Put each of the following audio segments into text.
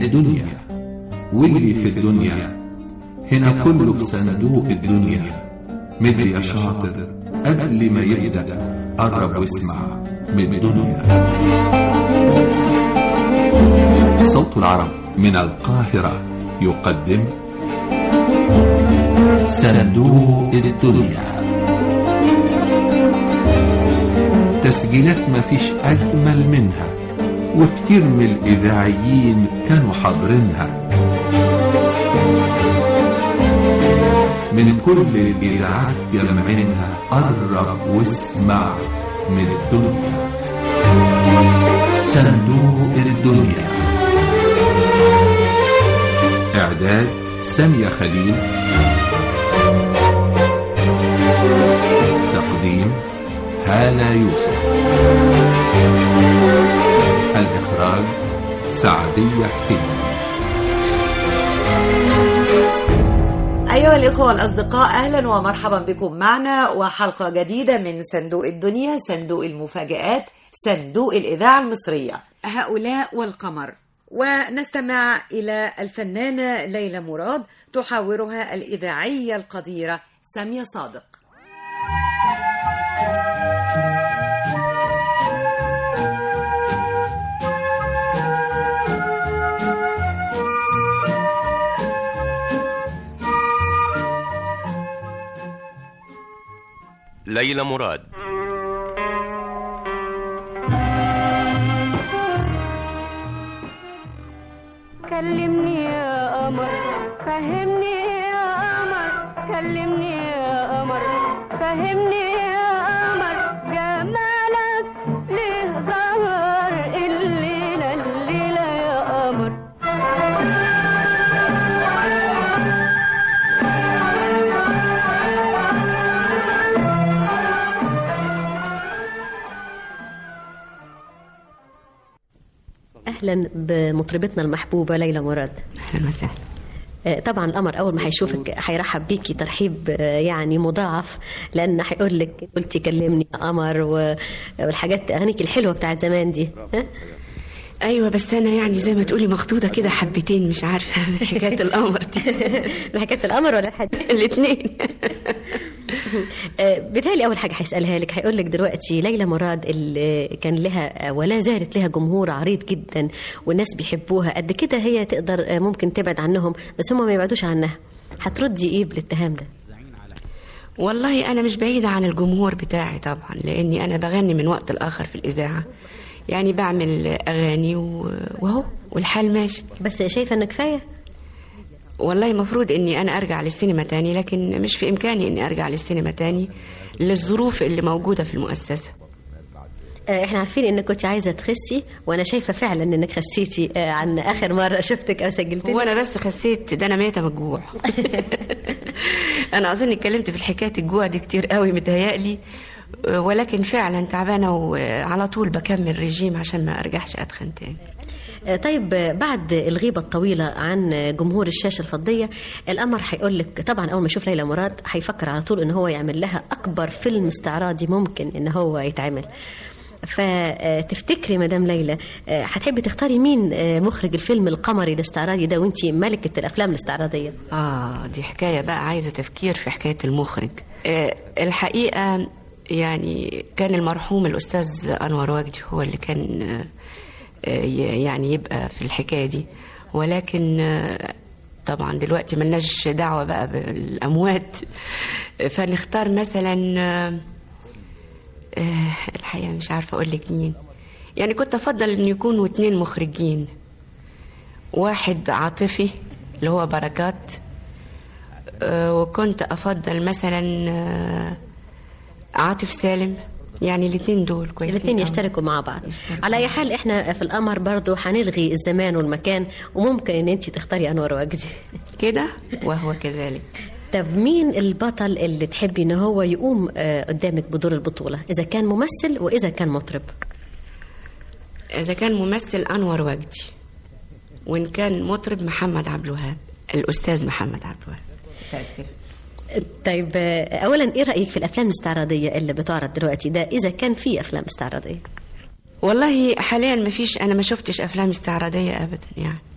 الدنيا واللي في الدنيا هنا كله بصندوق الدنيا مد يا شاطر قبل ما يبدأ قرب واسمع من الدنيا صوت العرب من القاهرة يقدم صندوق الدنيا تسجيلات مفيش أجمل منها وكتير من الإذاعيين كانوا حاضرينها من كل الإذاعات جمعينها قرب واسمع من الدنيا صندوق الدنيا إعداد سامية خليل تقديم هالة يوسف الإخراج سعدية حسين أيها الإخوة الأصدقاء أهلا ومرحبا بكم معنا وحلقة جديدة من صندوق الدنيا صندوق المفاجآت صندوق الإذاعة المصرية هؤلاء والقمر ونستمع إلى الفنانة ليلى مراد تحاورها الإذاعية القديرة سامية صادق ليلى مراد كلمني يا قمر فهمني يا قمر كلمني يا قمر فهمني يا قمر جمالك ليه ظهر الليلة الليلة يا قمر اهلا بمطربتنا المحبوبه ليلى مراد اهلا وسهلا آه، طبعا القمر اول ما هيشوفك هيرحب بيكي ترحيب آه، يعني مضاعف لان هيقول لك قلتي كلمني يا قمر و- والحاجات اغانيك الحلوه بتاعت زمان دي ها؟ ايوه بس انا يعني زي ما تقولي مخطوطه كده حبتين مش عارفه من حكايه القمر دي حكايه القمر ولا الحديث الاثنين بتهيألي أول حاجة هيسألها لك هيقول لك دلوقتي ليلى مراد اللي كان لها ولا زالت لها جمهور عريض جدا والناس بيحبوها قد كده هي تقدر آه، ممكن تبعد عنهم بس هم ما يبعدوش عنها هتردي إيه بالاتهام ده؟ والله انا مش بعيده عن الجمهور بتاعي طبعا لاني انا بغني من وقت لاخر في الاذاعه يعني بعمل اغاني و- وهو والحال ماشي بس شايفة إن كفاية؟ والله المفروض اني انا ارجع للسينما تاني لكن مش في امكاني اني ارجع للسينما تاني للظروف اللي موجوده في المؤسسه آه، احنا عارفين انك كنت عايزه تخسي وانا شايفه فعلا انك خسيتي آه، عن اخر مره شفتك او سجلت هو انا بس خسيت ده انا ميته من الجوع انا اظن اتكلمت في الحكايه الجوع دي كتير قوي متهيألي ولكن فعلا تعبانه وعلى طول بكمل ريجيم عشان ما ارجعش اتخن تاني آه، طيب آه، بعد الغيبة الطويلة عن آه، جمهور الشاشة الفضية القمر هيقول لك طبعا أول ما يشوف ليلى مراد هيفكر على طول إن هو يعمل لها أكبر فيلم استعراضي ممكن إن هو يتعمل فتفتكري مدام ليلى آه، هتحبي تختاري مين آه، مخرج الفيلم القمري الاستعراضي ده وانتي ملكة الأفلام الاستعراضية اه دي حكايه بقى عايزه تفكير في حكايه المخرج آه الحقيقه يعني كان المرحوم الاستاذ انور وجدي هو اللي كان آه آه، يعني يبقى في الحكايه دي ولكن آه طبعا دلوقتي ملناش دعوه بقى بالاموات فنختار مثلا آه، آه، الحقيقه مش عارفه اقول لك مين يعني كنت افضل ان يكونوا اتنين مخرجين واحد عاطفي اللي هو بركات آه، وكنت افضل مثلا آه، عاطف سالم يعني الاثنين دول كويسين الاثنين أوي. يشتركوا مع بعض يشتركوا. على أي حال احنا في القمر برضو هنلغي الزمان والمكان وممكن ان انتي تختاري أنور وجدي كده وهو كذلك طب مين البطل اللي تحبي ان هو يقوم آه، قدامك بدور البطولة اذا كان ممثل واذا كان مطرب اذا كان ممثل انور وجدي وان كان مطرب محمد عبد الوهاب الاستاذ محمد عبد الوهاب طيب آه، اولا ايه رايك في الافلام الاستعراضيه اللي بتعرض دلوقتي ده اذا كان في افلام استعراضيه والله حاليا ما فيش انا ما شفتش افلام استعراضيه ابدا يعني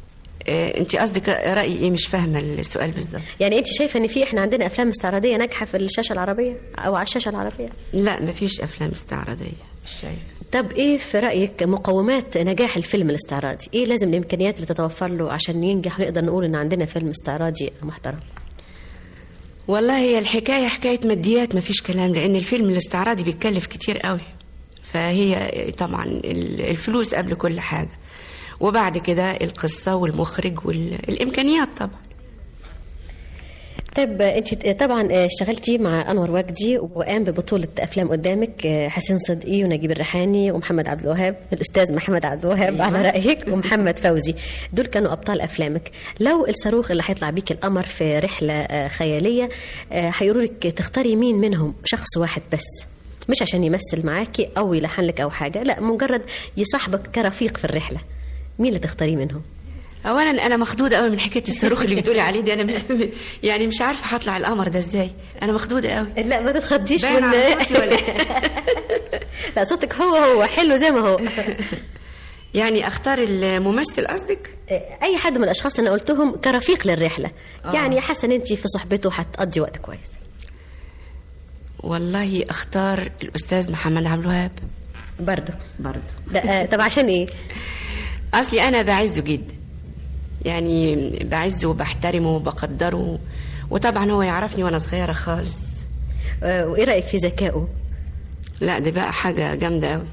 آه، انت قصدك رايي ايه مش فاهمه السؤال بالظبط يعني انت شايفه ان في احنا عندنا افلام استعراضيه ناجحه في الشاشه العربيه او على الشاشه العربيه لا مفيش افلام استعراضيه مش شايفه طب ايه في رايك مقومات نجاح الفيلم الاستعراضي ايه لازم الامكانيات اللي تتوفر له عشان ينجح ونقدر نقول ان عندنا فيلم استعراضي محترم والله هي الحكايه حكايه ماديات مفيش كلام لان الفيلم الاستعراضي بيتكلف كتير قوي فهي طبعا ال- الفلوس قبل كل حاجه وبعد كده القصه والمخرج والامكانيات طبعا طيب انت طبعا اشتغلتي مع انور وجدي وقام ببطوله افلام قدامك حسين صدقي ونجيب الريحاني ومحمد عبد الوهاب الاستاذ محمد عبد الوهاب أيوة. على رايك ومحمد فوزي دول كانوا ابطال افلامك لو الصاروخ اللي هيطلع بيك القمر في رحله آه، خياليه آه، هيقولوا لك تختاري مين منهم شخص واحد بس مش عشان يمثل معاكي او يلحن لك او حاجه لا مجرد يصاحبك كرفيق في الرحله مين اللي تختاري منهم اولا انا مخدوده قوي من حكايه الصاروخ اللي بتقولي عليه دي انا م- يعني مش عارفه هطلع القمر ده ازاي انا مخدوده قوي لا ما تتخضيش باين من على صوتي ولا إيه؟ لا صوتك هو هو حلو زي ما هو يعني اختار الممثل قصدك اي حد من الاشخاص اللي انا قلتهم كرفيق للرحله آه. يعني حاسه ان انت في صحبته هتقضي وقت كويس والله اختار الاستاذ محمد عبد الوهاب برضه برضه لا آه، طب عشان ايه اصلي انا بعزه جدا يعني بعزه وبحترمه وبقدره وطبعا هو يعرفني وانا صغيره خالص آه، وايه رايك في ذكائه لا دي بقى حاجه جامده قوي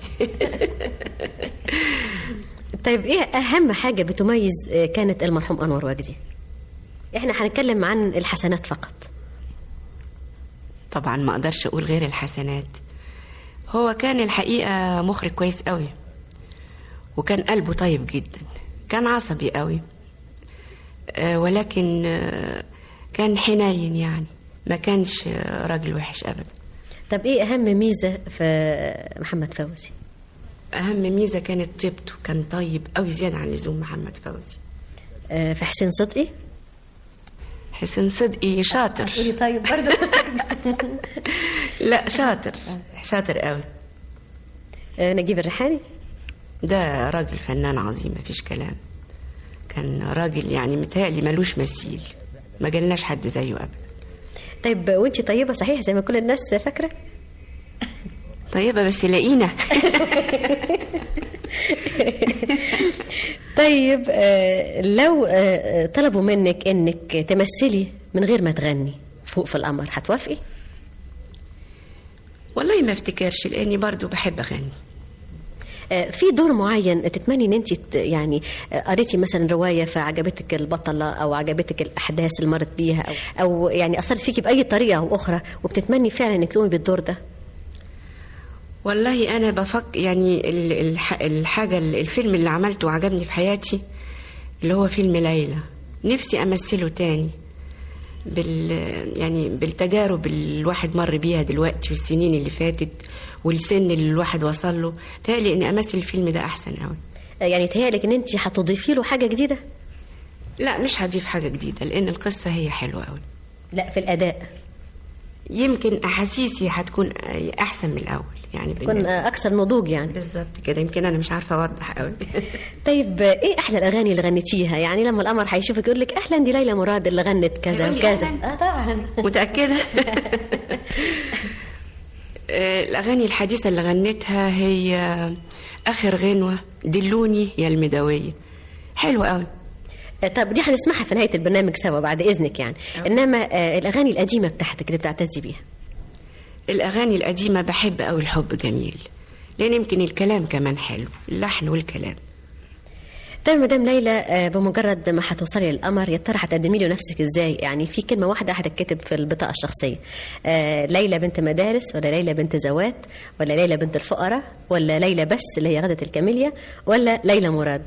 طيب ايه اهم حاجه بتميز آه، كانت المرحوم انور وجدي احنا هنتكلم عن الحسنات فقط طبعا ما اقدرش اقول غير الحسنات هو كان الحقيقه مخرج كويس قوي وكان قلبه طيب جدا كان عصبي قوي آه، ولكن آه، كان حنين يعني ما كانش آه، راجل وحش ابدا طب ايه اهم ميزه في محمد فوزي اهم ميزه كانت طيبته كان طيب قوي زياده عن اللزوم محمد فوزي آه، في حسين صدقي حسين صدقي شاطر طيب برضه لا شاطر شاطر قوي آه، نجيب الريحاني ده راجل فنان عظيم مفيش كلام كان راجل يعني متهيألي ملوش مثيل ما جالناش حد زيه ابدا طيب وانت طيبه صحيح زي ما كل الناس فاكره طيبة بس لاقينا طيب آه، لو آه، طلبوا منك انك تمثلي من غير ما تغني فوق في القمر هتوافقي والله ما افتكرش لاني برضو بحب اغني آه، في دور معين تتمني ان انت ت- يعني آه، قريتي مثلا روايه فعجبتك البطله او عجبتك الاحداث اللي مرت بيها او او يعني اثرت فيكي باي طريقه او اخرى وبتتمني فعلا انك تقومي بالدور ده والله انا بفكر يعني ال- الح- الحاجة الفيلم اللي عملته وعجبني في حياتي اللي هو فيلم ليلى نفسي امثله تاني بال يعني بالتجارب اللي الواحد مر بيها دلوقتي والسنين اللي فاتت والسن اللي الواحد وصل له تالي اني امثل الفيلم ده احسن قوي آه، يعني تهيألك ان انت هتضيفي له حاجه جديده لا مش هضيف حاجة جديدة لأن القصة هي حلوة أوي لا في الاداء يمكن أحاسيسي هتكون أحسن من الأول يعني تكون بالنسبة- آه، اكثر نضوج يعني بالظبط كده يمكن أنا مش عارفة أوضح أوي طيب آه، ايه احلى الاغاني اللي غنيتيها يعني لما القمر هيشوفك يقول لك اهلا دي ليلى مراد اللي غنت كذا يقول لي وكذا أهلاً. اه طبعا متأكدة آه، الأغاني الحديثة اللي غنيتها هي آخر غنوة دلوني يا المدوية حلوة أوي آه، طب دي هنسمعها في نهايه البرنامج سوا بعد اذنك يعني انما آه، الاغاني القديمه بتاعتك اللي بتعتزي بيها الأغاني القديمة بحب أوي الحب جميل لأن يمكن الكلام كمان حلو اللحن والكلام طيب مدام ليلى آه، بمجرد ما هتوصلي للقمر يا ترى هتقدمي له نفسك ازاي يعني في كلمه واحده هتتكتب في البطاقه الشخصيه آه، ليلى بنت مدارس ولا ليلى بنت زوات ولا ليلى بنت الفقراء ولا ليلى بس اللي هي غدة الكاميليا ولا ليلى مراد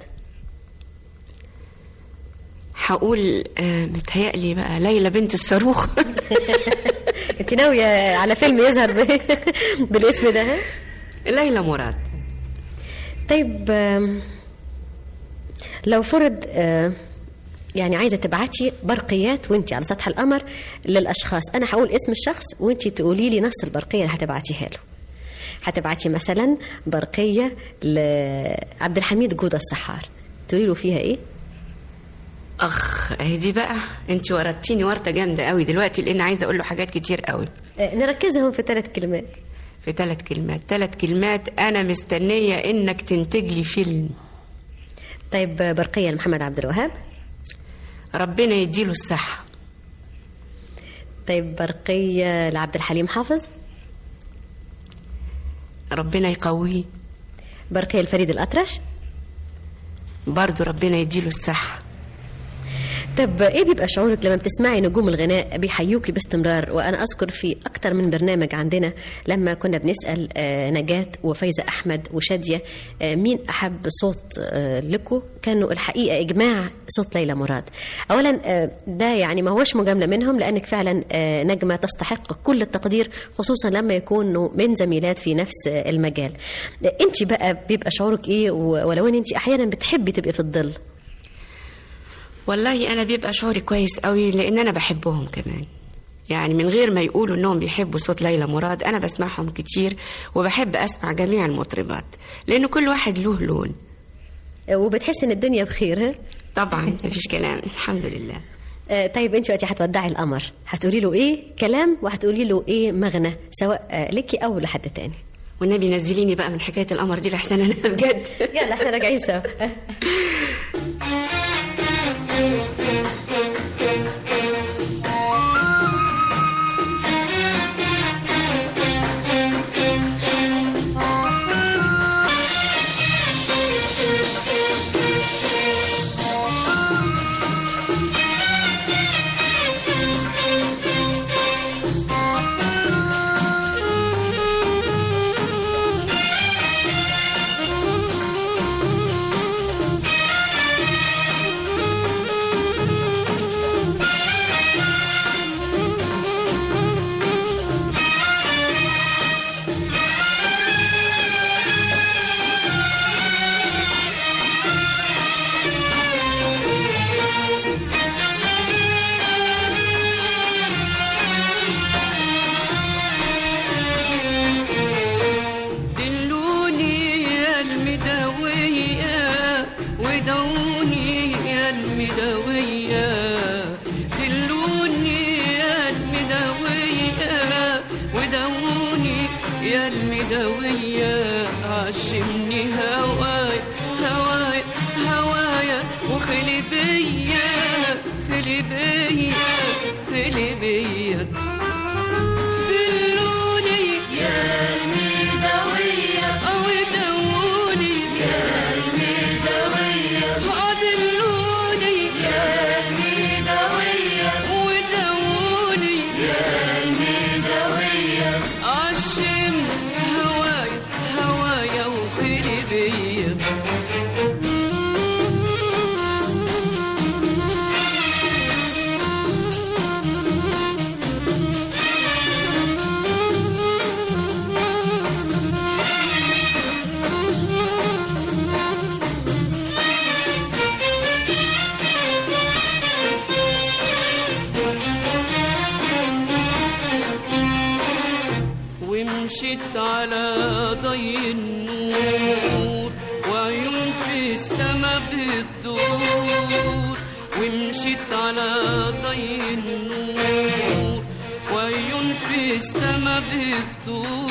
هقول آه، متهيألي بقى ليلى بنت الصاروخ انت ناويه على فيلم يظهر ب... بالاسم ده ها؟ ليلى مراد طيب آم، لو فرض آه، يعني عايزه تبعتي برقيات وانت على سطح القمر للاشخاص انا هقول اسم الشخص وانت تقولي لي نفس البرقيه اللي هتبعتيها له هتبعتي مثلا برقيه لعبد الحميد جوده السحار تقولي له فيها ايه اخ اهي دي بقى انت ورطتيني ورطه جامده قوي دلوقتي لان عايزه اقول له حاجات كتير قوي آه، نركزهم في ثلاث كلمات في ثلاث كلمات ثلاث كلمات انا مستنيه انك تنتج لي فيلم طيب آه، برقية لمحمد عبد الوهاب ربنا يديله الصحه طيب برقية لعبد الحليم حافظ ربنا يقويه برقية لفريد الأطرش برضه ربنا يديله الصحه طب ايه بيبقى شعورك لما بتسمعي نجوم الغناء بيحيوكي باستمرار وانا اذكر في اكتر من برنامج عندنا لما كنا بنسال آه، نجاة وفايزه احمد وشاديه آه، مين احب صوت آه، لكم كانوا الحقيقه اجماع صوت ليلى مراد اولا آه، ده يعني ما هوش مجامله منهم لانك فعلا آه، نجمه تستحق كل التقدير خصوصا لما يكونوا من زميلات في نفس آه، المجال انت بقى بيبقى شعورك ايه و- ولو ان انت احيانا بتحبي تبقي في الظل والله انا بيبقى شعوري كويس قوي لان انا بحبهم كمان يعني من غير ما يقولوا انهم بيحبوا صوت ليلى مراد انا بسمعهم كتير وبحب اسمع جميع المطربات لان كل واحد له لون وبتحس ان الدنيا بخير ها طبعا مفيش كلام الحمد لله آه، طيب انت وقتي هتودعي القمر هتقولي له ايه كلام وهتقولي له ايه مغنى سواء آه، ليكي او لحد تاني والنبي نزليني بقى من حكايه القمر دي لحسن انا بجد يلا احنا راجعين سوا دلوني يا المداوية ودوني يا المداوية دلوني يا المداوية ودوني يا المداوية عشمني هواي هواي هوايا وخلي بيا خلي بيا خلي بيا دلوني يا المداوية أو دوني يا المداوية دلوني يا المداوية ودوني يا المداوية عشم هوايا هوايا وخلي بيا ومشيت على ضي النور وعيون في السما بتدور ومشيت على ضي النور وعيون في السما بتدور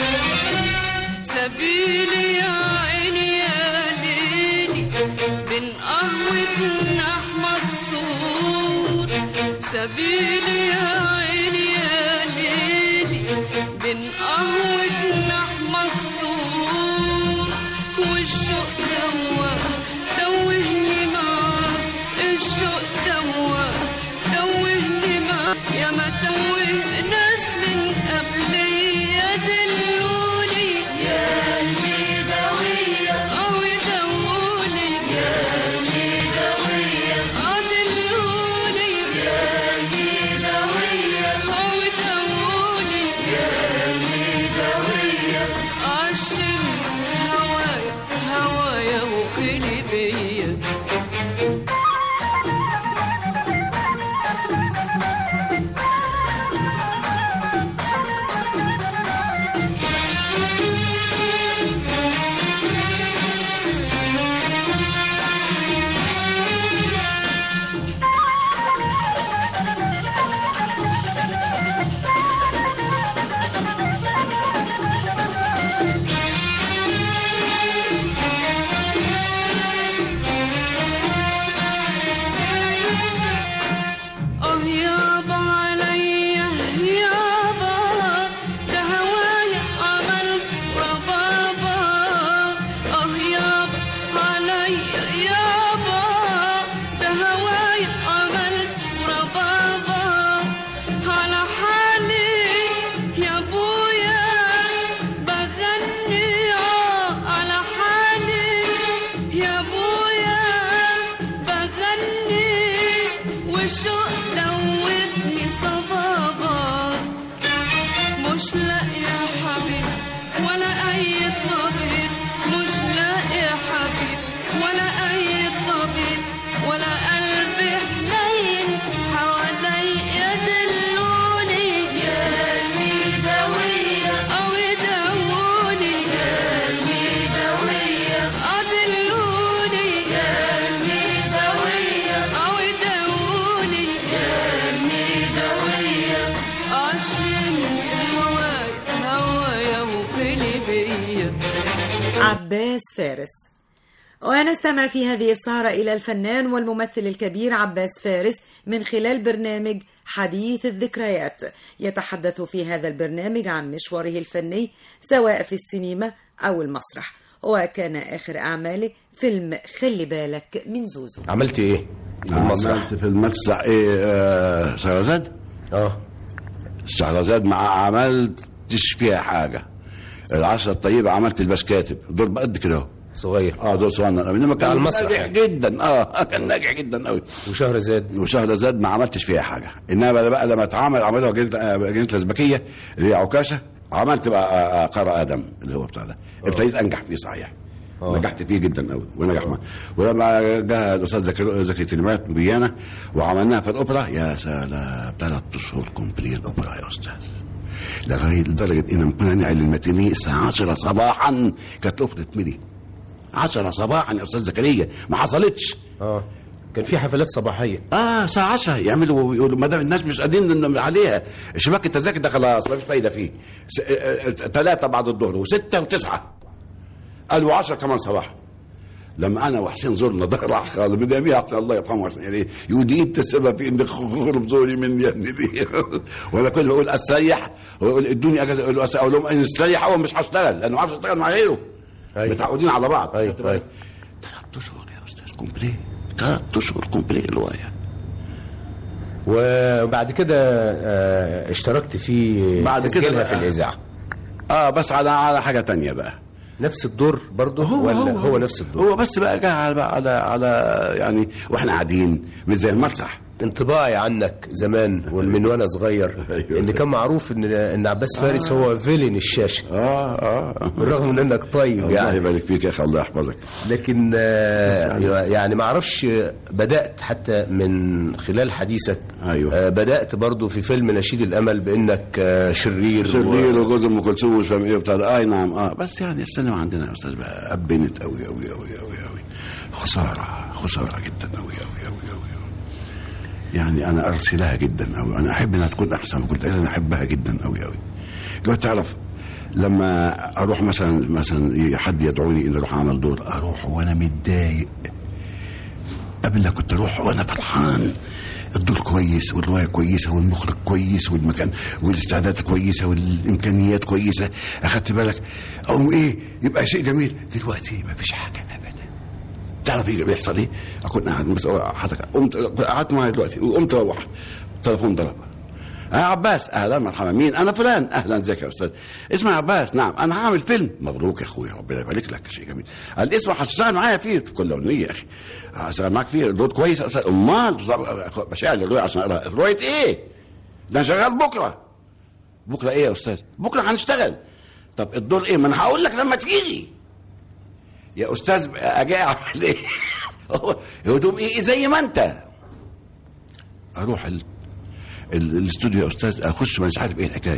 سبيلي يا عيني يا ليلي بين قهوة أحمد صور سبيلي يا عيني يا ليلي بين قهوة أحمد صور والشوق دوا توهني معاه الشوق دوا توهني معاه يا ما توه ناس من قبلي دلوني يا المداوية أو دوني يا المداوية دلوني يا المداوية والشوق دوتني صبابة مش لاقي حبيب ولا أي طبيب مش لاقي حبيب ولا أي طبيب ولا قلبي حنين حواليا دلوني يا الميداوية أو يداووني يا الميداوية أدلوني يا الميداوية أو يداووني يا الميداوية عشم هوايا هوايا وفيلي بيا عباس فارس ونستمع في هذه السهرة إلى الفنان والممثل الكبير عباس فارس من خلال برنامج حديث الذكريات يتحدث في هذا البرنامج عن مشواره الفني سواء في السينما أو المسرح وكان آخر أعماله فيلم خلي بالك من زوزو عملت ايه في المسرح عملت في المسرح ايه آه شهرزاد اه شهرزاد ما عملتش فيها حاجه العشرة الطيبة عملت الباش كاتب دور بقد كده اهو صغير اه دور صغير انما بتاع كان المسرح ناجح يعني. جدا اه كان ناجح جدا قوي وشهرزاد وشهرزاد ما عملتش فيها حاجه انما بقى لما اتعمل عملوها جنينه جنينة الازبكيه اللي هي عكاشه عملت بقى آه، آه، قرى ادم اللي هو بتاع ده ابتديت انجح فيه صحيح آه. نجحت فيه جدا قوي ونجح معاه ولما جاء الاستاذ زكي زكي تلمات من فيينا وعملناها في الاوبرا يا سلام ثلاث اشهر كومبليت اوبرا يا استاذ لغايه لدرجه ان كنا نعلن الماتينيه الساعه 10 صباحا كانت الاوبرا تملي 10 صباحا يا استاذ زكريا ما حصلتش اه كان في حفلات صباحيه اه الساعة 10 يعملوا يقولوا ما دام الناس مش قادرين إن- عليها شباك التذاكر ده خلاص ما فيش فايدة فيه ثلاثة بعد الظهر وستة وتسعة قالوا 10 كمان صباحا لما انا وحسين زرنا ده راح خالد من يميها عشان الله يرحمه حسين يعني يقول دي انت السبب في ان خرب زوري مني يا ابني دي وانا كل ما اقول استريح هو يقول ادوني اجازه اقول له أس- اقول لهم ان استريح اول مش هشتغل لانه ما عارف اشتغل مع غيره أيوة. متعودين على بعض أيوة، أيوة. ثلاث اشهر يا استاذ كومبلي ثلاث اشهر كومبلي الروايه وبعد كده آه اشتركت في بعد كده تسجيلها بقى- في الاذاعه اه بس على على حاجه تانية بقى نفس الدور برضه هو ولا هو, هو نفس الدور هو بس بقى جه على على على يعني واحنا قاعدين مش زي المسرح انطباعي عنك زمان ومن وانا صغير أيوة. ان كان معروف ان ان عباس فارس هو فيلن الشاشه اه اه بالرغم من انك طيب الله يعني يبارك فيك يا اخي الله يحفظك لكن آه، يعني- يعني ما اعرفش بدات حتى من خلال حديثك أيوة. آه، بدات برضو في فيلم نشيد الامل بانك آه، شرير شرير و... وجوز ام كلثوم ومش فاهم ايه وبتاع ده. اي نعم اه بس يعني السينما عندنا يا استاذ بقى ابنت قوي قوي قوي قوي قوي خساره خساره جدا قوي قوي قوي قوي يعني انا ارسلها جدا قوي انا احب انها تكون احسن وكنت انا احبها جدا قوي قوي دلوقتي تعرف لما اروح مثلا مثلا حد يدعوني اني اروح اعمل دور اروح وانا متضايق قبل كنت اروح وانا فرحان الدور كويس والروايه كويسه والمخرج كويس والمكان والاستعدادات كويسه والامكانيات كويسه اخدت بالك اقوم ايه يبقى شيء جميل دلوقتي ما فيش حاجه ابدا تعرف ايه بيحصل ايه؟ اكون قاعد بس حضرتك قمت قعدت معايا دلوقتي وقمت روحت التليفون ضرب يا عباس اهلا مرحبا مين انا فلان اهلا ازيك يا استاذ اسمي عباس نعم انا هعمل فيلم مبروك يا اخويا ربنا يبارك لك شيء جميل قال اسمع هتشتغل معايا فيه كل نية يا اخي هشتغل معاك فيه الدور كويس أستاذ. امال بشاعر الروايه عشان اقراها روايه ايه؟ ده أنا شغال بكره بكره ايه يا استاذ؟ بكره هنشتغل طب الدور ايه؟ ما انا هقول لك لما تيجي يا استاذ اجي اعمل ايه؟ هو هدوم ايه زي ما انت اروح ال... ال- الاستوديو يا استاذ اخش مش عارف ايه الحكايه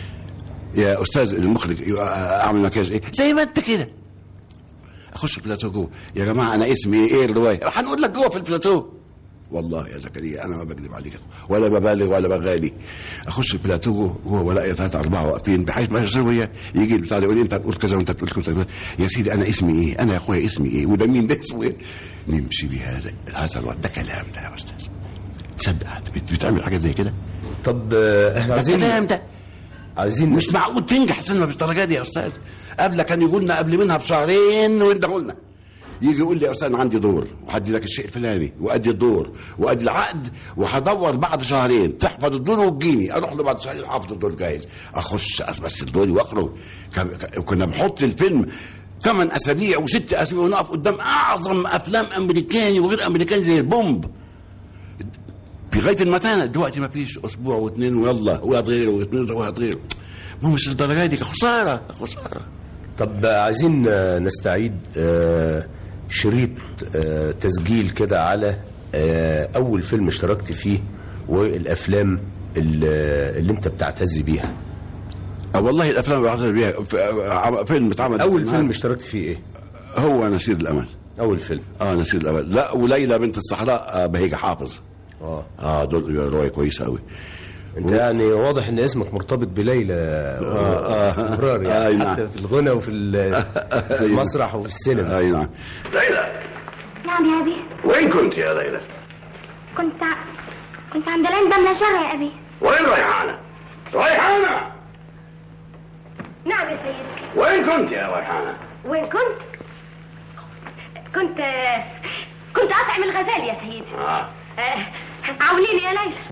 يا استاذ المخرج يبقى اعمل مكياج ايه زي ما انت كده اخش البلاتو جوه يا جماعه انا اسمي ايه الروايه هنقول لك جوه في البلاتو والله يا زكريا انا ما بكذب عليك ولا ببالغ ولا بغالي اخش البلاتو جوه جوه والاقي ثلاثه اربعه واقفين بحيث ما يسوي يجي البتاع ده يقول لي انت هتقول كذا وانت هتقول كذا يا سيدي انا اسمي ايه؟ انا يا اخويا اسمي ايه؟ وده مين ده اسمه ايه؟ نمشي بهذا هذا الوقت ده كلام ده يا استاذ تصدق بت- بتعمل حاجه زي كده؟ طب آه، احنا ده عايزين كلام ده عايزين مش معقول تنجح السينما بالدرجه دي يا استاذ قبل كان يقول لنا قبل منها بشهرين ويندهوا لنا يجي يقول لي يا استاذ انا عندي دور وهدي لك الشيء الفلاني وادي الدور وادي العقد وهدور بعد شهرين تحفظ الدور وتجيني اروح له بعد شهرين حافظ الدور جاهز اخش امثل دوري واخرج كان- كان- كنا بنحط الفيلم ثمان اسابيع وست اسابيع ونقف قدام اعظم افلام امريكاني وغير امريكاني زي البومب في غايه المتانه دلوقتي ما فيش اسبوع واثنين ويلا وهتغير واثنين وهتغير ما هو مش الدرجه دي خساره خساره طب عايزين آه، نستعيد آه، شريط آه، تسجيل كده على آه، اول فيلم اشتركت فيه والافلام اللي, اللي انت بتعتز بيها أه والله الافلام اللي بعتز بيها ف- عم- فيلم اتعمل اول فيلم اشتركت فيه ايه هو نسير الامل اول فيلم اه نسير الامل لا وليلى بنت الصحراء آه بهيجه حافظ اه اه دول روايه كويسه قوي انت يعني واضح ان اسمك مرتبط بليلى آه. باستمرار آه، يعني نعم. حتى في الغنى وفي ال- في المسرح وفي السينما اي نعم ليلى نعم يا أبي وين كنت يا ليلى؟ كنت ع... كنت عند العين بملى شر يا أبي وين ريحانة؟ ريحانة نعم يا سيدي وين كنت يا ريحانة؟ وين كنت؟ كنت كنت أطعم الغزال يا سيدي آه. آه، عاونيني يا ليلى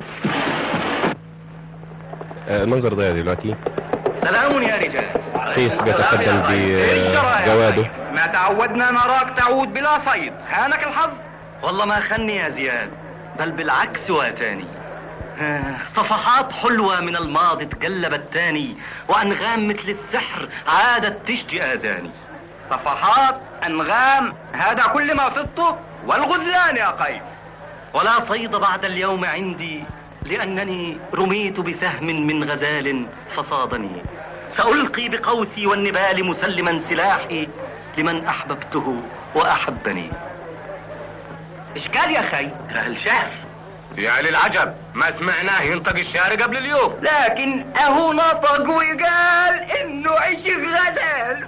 المنظر ده دلوقتي سلام يا رجال قيس بيتقدم بجواده ما تعودنا نراك تعود بلا صيد خانك الحظ والله ما خني يا زياد بل بالعكس واتاني آه، صفحات حلوة من الماضي تقلبت تاني وأنغام مثل السحر عادت تشجي آذاني صفحات أنغام هذا كل ما صدته والغزلان يا قيس ولا صيد بعد اليوم عندي لأنني رميت بسهم من غزال فصادني سألقي بقوسي والنبال مسلما سلاحي لمن أحببته وأحبني إشكال يا خي الشعر يا للعجب ما سمعناه ينطق الشعر قبل اليوم لكن أهو نطق وقال إنه عشق غزال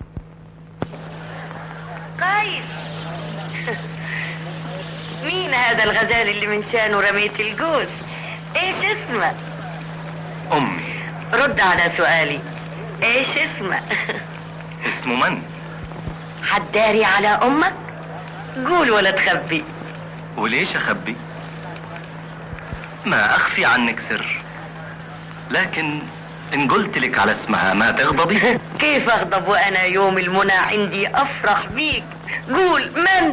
قيس مين هذا الغزال اللي من شانه رميت الجوز ايش اسمه أمي رد على سؤالي ايش اسمه اسمه من حداري على امك قول ولا تخبي وليش أخبي ما أخفي عنك سر لكن إن قلت لك على اسمها ما تغضبي كيف اغضب وانا يوم المنى عندي افرح بيك قول من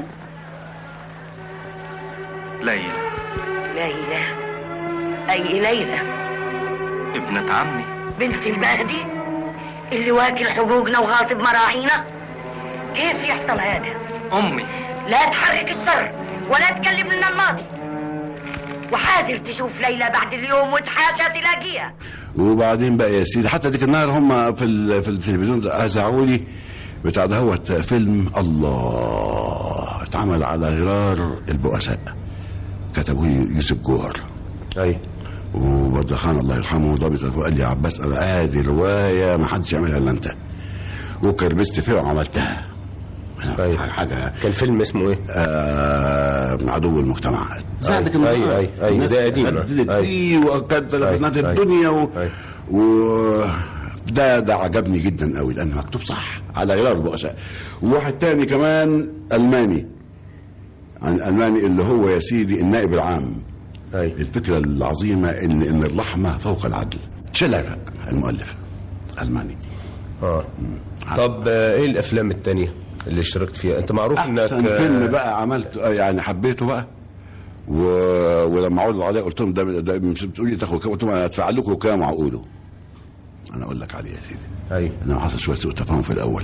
ليلى ليلى اي ليلى ابنة عمي بنت المهدي اللي واكل حقوقنا وغاصب مراعينا كيف يحصل هذا أمي لا تحرك السر ولا تكلم لنا الماضي وحاذر تشوف ليلى بعد اليوم وتحاشى تلاقيها وبعدين بقى يا سيدي حتى ديك النهار هم في ال- في التلفزيون اذاعوا لي بتاع دهوت فيلم الله اتعمل على غرار البؤساء كتبه لي يوسف جوهر اي وبدر خان الله يرحمه ضابط قال لي يا عباس انا ادي روايه ما حدش يعملها الا انت وكربست فيها وعملتها أي. حاجه كان فيلم اسمه ايه؟ آه عدو المجتمع أي، أي، أي، أي، الناس ده قديم. هددت أي. فيه وكانت تلفزيونات أي. الدنيا و... أي. و... ده ده عجبني جدا قوي لان مكتوب صح على غير البؤساء وواحد تاني كمان الماني عن الماني اللي هو يا سيدي النائب العام أي. الفكره العظيمه ان ان الرحمه فوق العدل شلر المؤلف الماني اه طب آه، ايه الافلام التانية اللي اشتركت فيها انت معروف انك احسن آه، فيلم بقى عملت يعني حبيته بقى و... ولما عرضوا عليه قلت لهم ده, ده مش بتقولي لي تاخد كام قلت لهم انا هدفع لكم كام وهقوله انا اقول لك عليه يا سيدي اي انا حصل شويه سوء تفاهم في الاول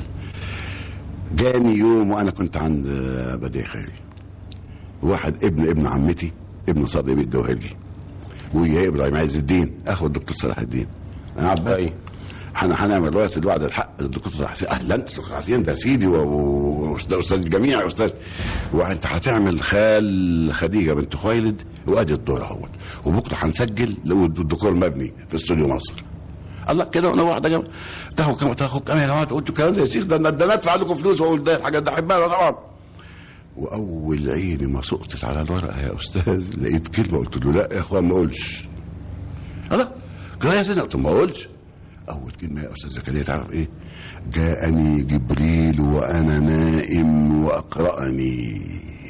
جاني يوم وانا كنت عند آه، بديع خيري واحد ابن ابن عمتي ابن صديق الدوهرجي ويا ابراهيم عز الدين اخو الدكتور صلاح الدين انا عباس اي احنا هنعمل روايه الوعد الحق الدكتور صلاح حسين اهلا انت دكتور حسين ده سيدي و- و- واستاذ أستاذ الجميع يا استاذ وانت هتعمل خال خديجه بنت خويلد وادي الدور اهوت وبكره هنسجل لو الديكور مبني في استوديو مصر الله كده وانا واحد يا جماعه تاخد كام تاخد كام يا جماعه قلت الكلام ده يا شيخ ده أنا- ده انا ادفع لكم فلوس واقول ده الحاجات ده احبها أنا طبعا واول عيني ما سقطت على الورقه يا استاذ لقيت كلمه قلت له لا يا اخوان ما اقولش الله كده يا سيدنا قلت له ما اقولش اول كلمه يا استاذ زكريا تعرف ايه جاءني جبريل وانا نائم واقراني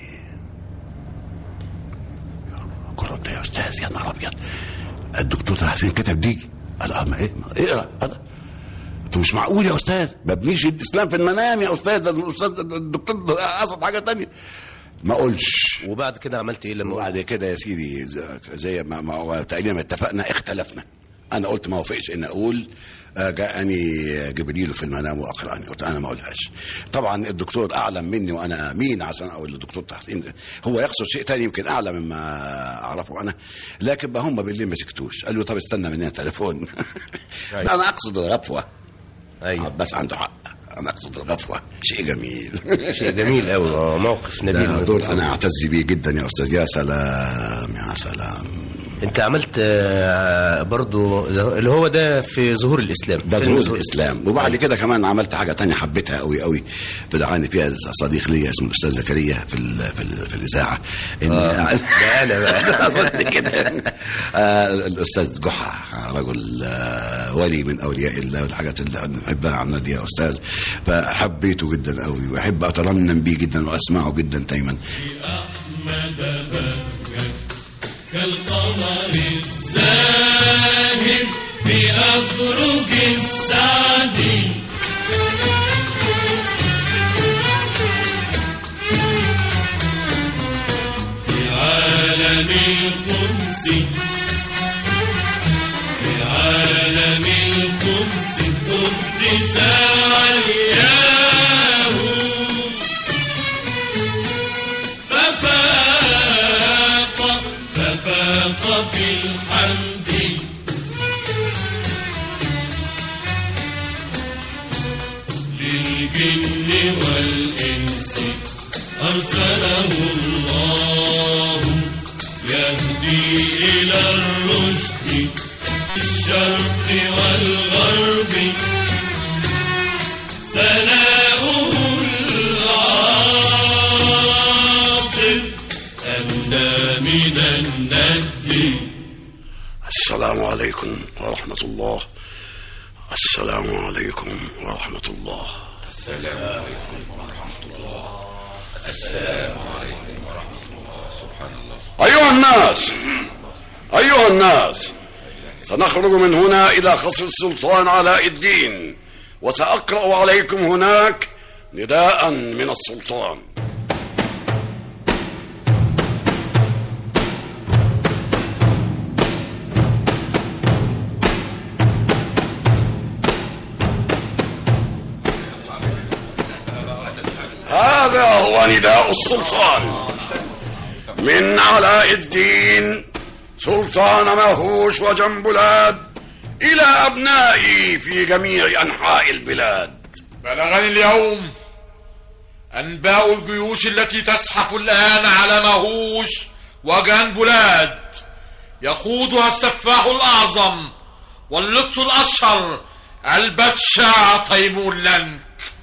قرأت يا استاذ يا نهار ابيض الدكتور طه حسين كتب دي قال اه ما ايه ما اقرا هذا انت مش معقول يا استاذ ما بنيش الاسلام في المنام يا استاذ ده الاستاذ الدكتور قصد حاجه تانية ما اقولش وبعد كده عملت ايه لما وبعد كده يا سيدي ز- زي ما ما هو تقريبا ما اتفقنا اختلفنا انا قلت ما وافقش ان اقول آه، جاءني جبريل في المنام واقراني قلت انا ما اقولهاش طبعا الدكتور اعلم مني وانا مين عشان اقول للدكتور تحسين هو يقصد شيء تاني يمكن اعلى مما اعرفه انا لكن بقى هم بالليل ما سكتوش قالوا طب استنى مننا تليفون أيوة. انا اقصد الغفوه ايوه بس عنده حق انا اقصد الغفوه شيء جميل شيء جميل قوي اه موقف نبيل ده من دول التصور. انا اعتز بيه جدا يا استاذ يا سلام يا سلام انت عملت آه، برضو اللي هو ده في ظهور الاسلام ده فيلم ظهور الاسلام وبعد كده كمان عملت حاجه تانية حبيتها قوي قوي بدعاني فيها صديق ليا اسمه الاستاذ زكريا في ال في, ال في الاذاعه ان آه، ده انا بقى اظن كده آه الاستاذ جحا رجل آه ولي من اولياء الله والحاجات اللي بنحبها عن نادي يا استاذ فحبيته جدا قوي واحب اترنم بيه جدا واسمعه جدا دايما أحمد بهجت كالقمر الزاهد في أفرج السعد في عالم القدس في عالم القدس قدس علياه ففاق ففاق في الحمد للجن والإنس أرسله الله يهدي إلى الرشد الشرق والغرب ثناؤه العاطف أندى من الند السلام عليكم ورحمة الله السلام عليكم ورحمة الله السلام عليكم ورحمة الله السلام عليكم ورحمة الله سبحان الله أيها الناس أيها الناس سنخرج من هنا إلى خصر السلطان علاء الدين وسأقرأ عليكم هناك نداء من السلطان هذا هو نداء السلطان من علاء الدين سلطان مهوش وجنبلاد إلى أبنائي في جميع أنحاء البلاد بلغني اليوم أنباء الجيوش التي تزحف الآن على مهوش وجان بلاد يقودها السفاح الأعظم واللص الأشهر البتشا تيمور لنك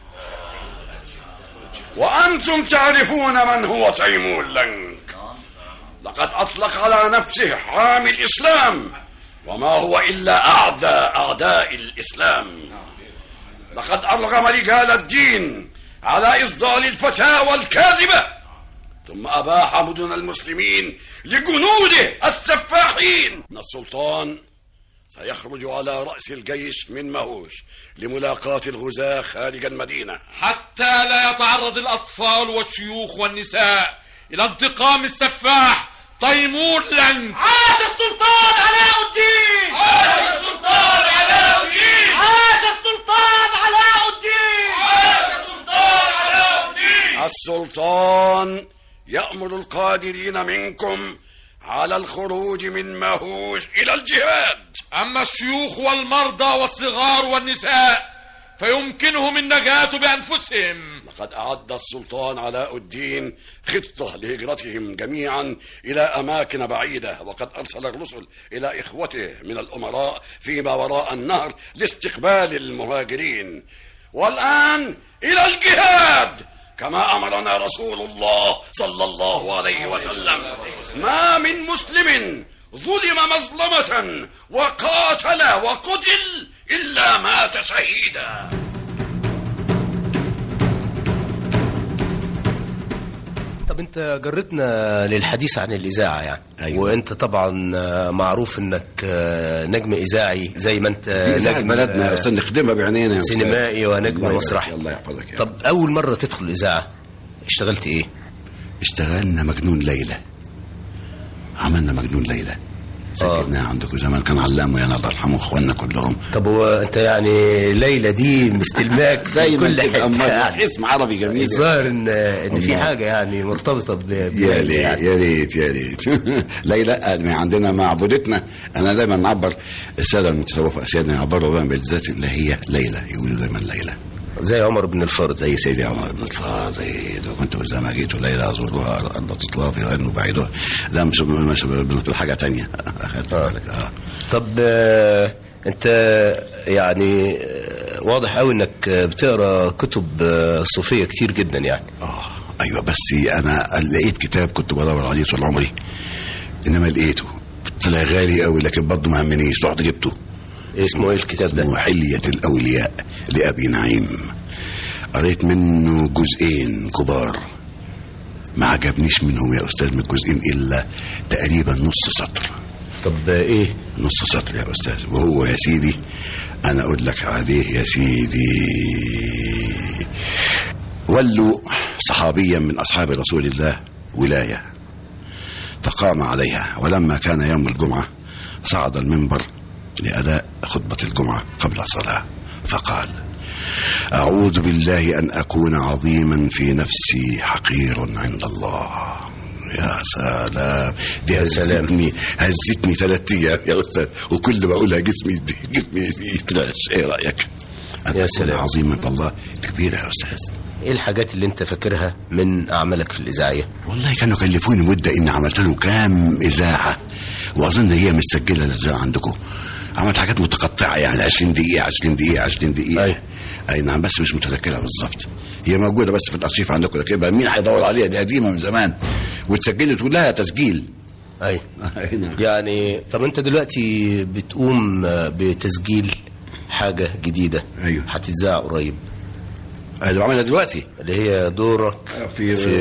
وأنتم تعرفون من هو تيمور لنك لقد أطلق على نفسه حامي الإسلام وما هو إلا أعداء أعداء الإسلام لقد أرغم رجال الدين على إصدار الفتاوى الكاذبة ثم أباح مدن المسلمين لجنوده السفاحين إن السلطان سيخرج على رأس الجيش من مهوش لملاقاة الغزاة خارج المدينة حتى لا يتعرض الأطفال والشيوخ والنساء إلى انتقام السفاح تيمور لنك عاش السلطان علاء الدين عاش السلطان علاء الدين عاش السلطان علاء الدين عاش السلطان علاء الدين السلطان يأمر القادرين منكم على الخروج من مهوش إلى الجهاد أما الشيوخ والمرضى والصغار والنساء فيمكنهم النجاة بأنفسهم لقد أعد السلطان علاء الدين خطة لهجرتهم جميعا إلى أماكن بعيدة وقد أرسل الرسل إلى إخوته من الأمراء فيما وراء النهر لاستقبال المهاجرين والآن إلى الجهاد كما أمرنا رسول الله صلى الله عليه وسلم ما من مسلم ظلم مظلمة وقاتل وقتل إلا مات شهيدا طب انت جرتنا للحديث عن الاذاعه يعني أيوة. وانت طبعا آه، معروف انك آه، نجم اذاعي زي ما انت دي إذاعة بلدنا يا آه، أستاذ نخدمها بعينينا يا أستاذ. سينمائي ونجم الله يبارك مسرحي الله يحفظك يا طب اول مره تدخل الاذاعه اشتغلت ايه اشتغلنا مجنون ليلى عملنا مجنون ليلى سجلناه عندكم زمان كان علام ويانا الله يرحمه اخواننا كلهم طب هو انت يعني ليلى دي مستلماك في دايما كل تبقى حته أمال يعني اسم عربي جميل الظاهر ان ان في والله. حاجه يعني مرتبطه ب يا بليلى ريت يعني. يا ريت يا ريت ليلى ما عندنا معبودتنا انا دايما نعبر الساده المتصوفه سيدنا يعبروا بقى بالذات اللي هي ليلى يقولوا دايما ليلى زي عمر بن الفارض زي سيدي عمر بن الفاضل لو كنت إذا ما جيت ليلى ازورها الارض تطلافي وانه بعيدها ده مش مش مش حاجه تانية أخدت بالك؟ اه طب آه، انت يعني آه، واضح قوي انك آه، بتقرا كتب آه، صوفيه كتير جدا يعني اه ايوه بس انا لقيت كتاب كنت بدور عليه طول عمري انما لقيته طلع غالي قوي لكن برضه ما همنيش رحت جبته اسمه ايه الكتاب ده؟ اسمه حلية الأولياء لأبي نعيم قريت منه جزئين كبار ما عجبنيش منهم يا أستاذ من الجزئين إلا تقريبا نص سطر طب آه، ايه نص سطر يا أستاذ وهو يا سيدي أنا أقول لك عليه يا سيدي ولوا صحابيا من أصحاب رسول الله ولاية فقام عليها ولما كان يوم الجمعة صعد المنبر لأداء خطبة الجمعة قبل الصلاة فقال أعوذ بالله أن أكون عظيما في نفسي حقير عند الله يا سلام دي هزتني هزتني ثلاث ايام يا استاذ وكل ما اقولها جسمي جسمي يترعش ايه رايك؟ يا سلام. عظيم عند الله كبيره يا استاذ ايه الحاجات اللي انت فاكرها من اعمالك في الاذاعيه والله كانوا كلفوني مدة إني عملت لهم كام إذاعة وأظن هي متسجلة الإذاعة عندكم عملت حاجات متقطعة يعني 20 دقيقة 20 دقيقة 20 دقيقة أي أي نعم بس مش متذكرها بالظبط هي موجودة بس في الأرشيف عندكم لكن يبقى مين هيدور عليها دي قديمة من زمان واتسجلت ولها تسجيل اي أي نعم يعني طب انت دلوقتي بتقوم آه، بتسجيل حاجه جديده ايوه هتتذاع قريب اللي بعملها دلوقتي اللي هي دورك في, في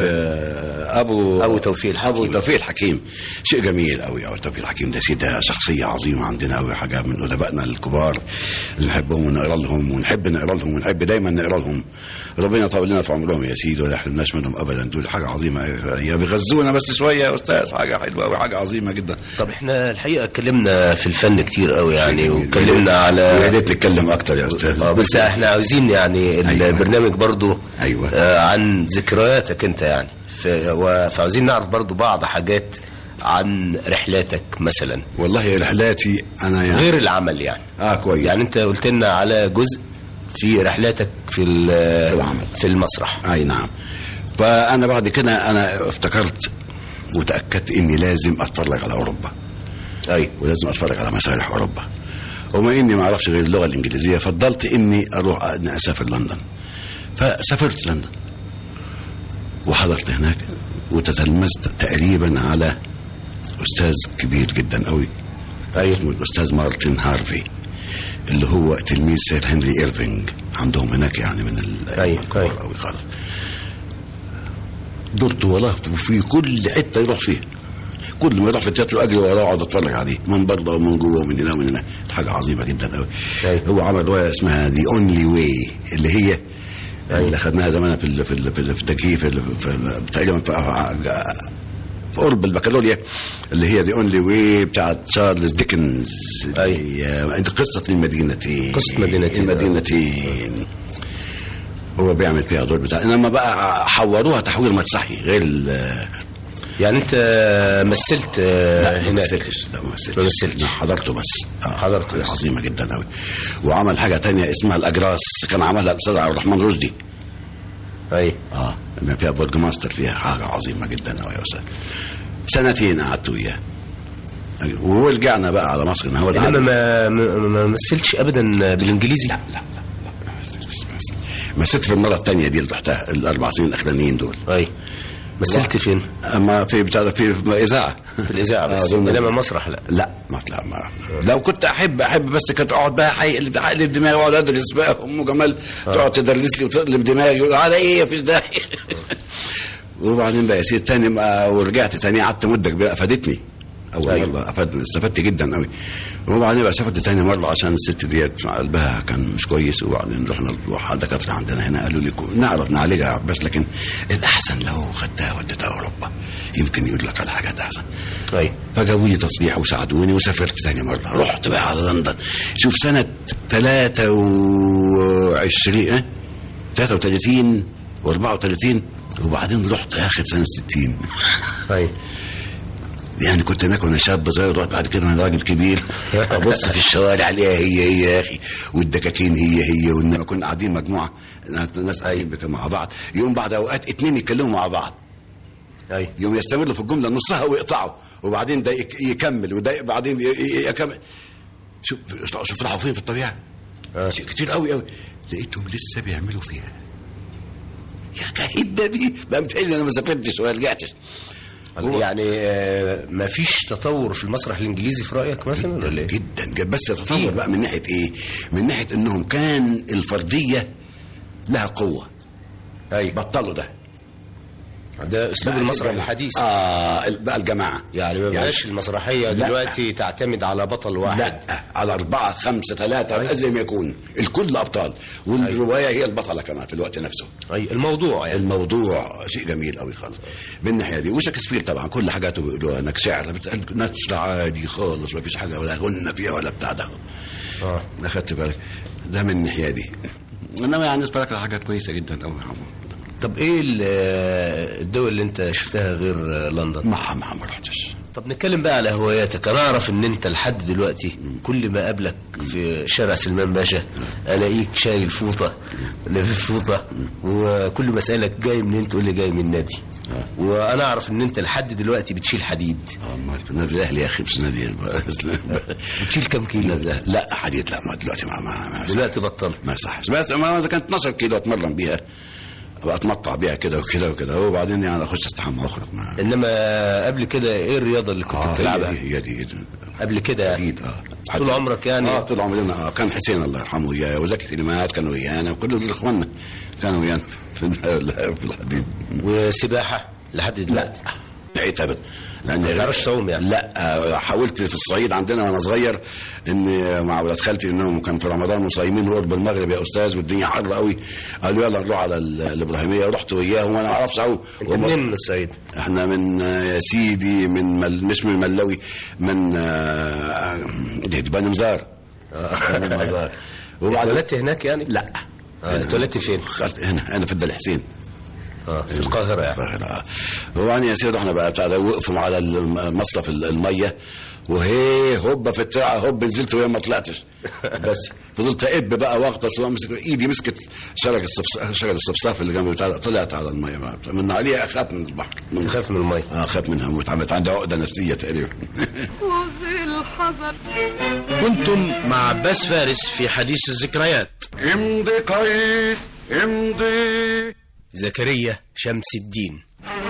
ابو ابو توفيق الحكيم ابو توفيق الحكيم شيء جميل قوي ابو توفيق الحكيم ده سيد ده شخصيه عظيمه عندنا قوي حاجه من ادبائنا الكبار اللي نحبهم ونقرا لهم ونحب نقرا لهم ونحب دايما نقرا لهم ربنا يطول لنا في عمرهم يا سيدي ولا يحرمناش منهم ابدا دول حاجه عظيمه يا بيغذونا بس شويه يا استاذ حاجه حلوه قوي حاجه عظيمه جدا طب احنا الحقيقه اتكلمنا في الفن كتير قوي يعني واتكلمنا على يا ريت نتكلم اكتر يا استاذ اه بس احنا عاوزين يعني البرنامج برضو ايوه آه عن ذكرياتك انت يعني ف- و- فعاوزين نعرف برضو بعض حاجات عن رحلاتك مثلا والله رحلاتي انا يعني غير العمل يعني اه كويس يعني انت قلت لنا على جزء في رحلاتك في ال- العمل. في المسرح اي نعم فانا بعد كده انا افتكرت وتاكدت اني لازم اتفرج على اوروبا اي ولازم اتفرج على مسارح اوروبا وما اني ما اعرفش غير اللغه الانجليزيه فضلت اني اروح اني اسافر لندن فسافرت لندن وحضرت هناك وتتلمذت تقريبا على استاذ كبير جدا قوي أيوة. اسمه الاستاذ مارتن هارفي اللي هو تلميذ سير هنري ايرفينج عندهم هناك يعني من ال أيوة. أيوة. قوي خالص درت وراه في كل حته يروح فيها كل ما يروح في التياترو اجري وراه واقعد اتفرج عليه من بره ومن جوه ومن هنا ومن هنا حاجه عظيمه جدا قوي أيوة. هو عمل روايه اسمها ذا اونلي واي اللي هي اللي خدناها زمان في ال- في ال- في ال- في التكييف في ال- في ال- تقريبا في في قرب البكالوريا اللي هي ذا اونلي واي بتاعت تشارلز ديكنز أي انت قصه المدينتين قصة مدينتين. المدينتين هو بيعمل فيها دور بتاع انما بقى حوروها تحوير مسرحي غير ال- يعني انت مثلت آه، لا ما هناك مثلتش لا ما مثلتش ما مثلتش. لا، حضرته بس آه. حضرته بس. عظيمه جدا قوي وعمل حاجه تانية اسمها الاجراس كان عملها الاستاذ عبد الرحمن رشدي اي اه كان فيها برج ماستر فيها حاجه عظيمه جدا قوي يا استاذ سنتين قعدت وياه أيوة. ورجعنا بقى على مصر إن هو انما العالم. ما ما ما مثلتش ابدا بالانجليزي لا لا مثلت في المره الثانيه دي اللي تحتها الاربع سنين الاخرانيين دول اي مثلت فين؟ اما في بتاع في في اذاعه في الاذاعه بس آه، ضمن- انما مسرح لا لا ما لا ما لو كنت احب احب بس كنت اقعد بقى حقلب حقلب دماغي واقعد ادرس بقى ام جمال تقعد تدرس لي وتقلب دماغي يقول على ايه مفيش داعي وبعدين بقى يا سيدي تاني ما ورجعت تاني قعدت مده كبيره افادتني اول أيوة. مره أفاد استفدت جدا قوي وبعدين بقى سافرت تاني مره عشان الست ديت قلبها كان مش كويس وبعدين رحنا لواحد دكاتره عندنا هنا قالوا لي نعرف نعالجها بس لكن الاحسن لو خدتها وديتها اوروبا يمكن يقول لك على حاجات احسن ايوه فجابوا لي تصريح وساعدوني وسافرت تاني مره رحت بقى على لندن شوف سنه 23 33 و34 وبعدين رحت اخر سنه 60 ايوه يعني كنت هناك وانا شاب صغير رحت بعد كده انا راجل كبير ابص في الشوارع عليها هي هي يا اخي والدكاكين هي هي والناس كنا قاعدين مجموعه ناس ناس قاعدين بت- مع بعض يوم بعد اوقات اتنين يتكلموا مع بعض ايوه يوم يستمروا في الجمله نصها ويقطعوا وبعدين ده يك- يكمل وده بعدين ي- ي- يكمل شوف شوف راحوا فين في الطبيعه شيء كتير قوي قوي لقيتهم لسه بيعملوا فيها يا اخي ده دي بقى متهيألي انا ما سافرتش وما رجعتش يعني آه، ما فيش تطور في المسرح الانجليزي في رايك مثلا ولا ايه؟ جدا جدا بس تطور بقى من ناحيه ايه؟ من ناحيه انهم كان الفرديه لها قوه ايوه بطلوا ده ده اسلوب بقى المسرح الجماعة. الحديث اه بقى الجماعه يعني ما بقاش المسرحيه لا. دلوقتي تعتمد على بطل واحد لا على أربعة خمسة ثلاثة زي ما يكون الكل أبطال والرواية هي البطلة كمان في الوقت نفسه أي الموضوع يعني الموضوع شيء جميل قوي خالص من الناحية دي وشكسبير طبعا كل حاجاته بيقولوها انك شعر بتقال نثر عادي خالص ما فيش حاجة ولا غنى فيها ولا بتاع ده اه أخدت بالك ده من الناحية دي انما يعني اتفرجت على حاجات كويسة جدا قوي طب ايه ال- آه، الدول اللي انت شفتها غير آه، لندن؟ ما ما ما رحتش طب نتكلم بقى على هواياتك انا اعرف ان انت لحد دلوقتي كل ما اقابلك في شارع سلمان باشا الاقيك شايل فوطه لافف فوطه وكل ما اسالك جاي منين تقول لي جاي من النادي وانا اعرف ان انت لحد دلوقتي بتشيل حديد اه امال في النادي الاهلي يا اخي مش نادي بتشيل كام كيلو؟ لا, لا حديد لا ما دلوقتي ما ما, ما دلوقتي بطلت ما يصحش بس ما اذا كانت 12 كيلو اتمرن بيها ابقى اتمطع بيها كده وكده وكده وبعدين يعني اخش استحمى واخرج ما انما قبل كده ايه الرياضه اللي كنت آه، بتلعبها؟ هي, هي دي جدا قبل كده يعني اكيد اه طول عمرك يعني اه طول عمرنا اه كان حسين الله يرحمه وياه وزكي كلمات كانوا ويانا وكل دول اخواننا كانوا ويانا في ال- في الحديد وسباحه لحد دلوقتي بقيت ابدا لان ما تعرفش تعوم يعني لا آه، حاولت في الصعيد عندنا وانا صغير ان مع ولاد خالتي انهم كان في رمضان وصايمين قرب المغرب يا استاذ والدنيا حر قوي قالوا يلا نروح على ال- الابراهيميه رحت وياهم وانا ما اعرفش اعوم انت منين من الصعيد؟ احنا من آه، يا سيدي من مل مش من ملوي من آه، دي بني مزار بني مزار اتولدت هناك يعني؟ لا آه، اتولدت فين؟ خالت- هنا هنا في الدل حسين اه في القاهره يعني القاهره آه. وبعدين يا سيدي رحنا بقى بتاع ده وقفوا على المصرف الميه وهي هوبا في الترعه هوب نزلت وهي ما طلعتش بس فضلت اب بقى واغطس وامسك ايدي مسكت شرج الصفصاف شرج الصفصاف اللي جنبي بتاع طلعت على الميه بقى. من عليها اخاف من البحر من خاف من الميه اه خاف منها واتعملت عندي عقده نفسيه تقريبا وفي الحذر كنتم مع عباس فارس في حديث الذكريات امضي كويس امضي زكريا شمس الدين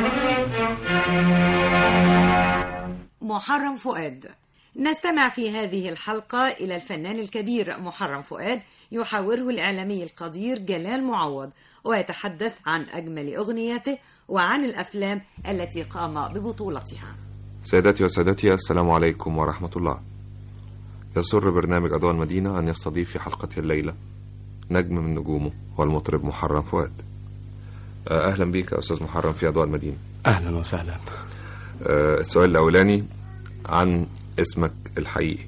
محرم فؤاد نستمع في هذه الحلقة إلى الفنان الكبير محرم فؤاد يحاوره الإعلامي القدير جلال معوض ويتحدث عن أجمل أغنياته وعن الأفلام التي قام ببطولتها سيداتي وسادتي السلام عليكم ورحمة الله يسر برنامج أضواء المدينة أن يستضيف في حلقته الليلة نجم من نجومه هو المطرب محرم فؤاد آه، أهلا بك يا أستاذ محرم في أضواء المدينة اهلا وسهلا آه، السؤال الأولاني عن اسمك الحقيقي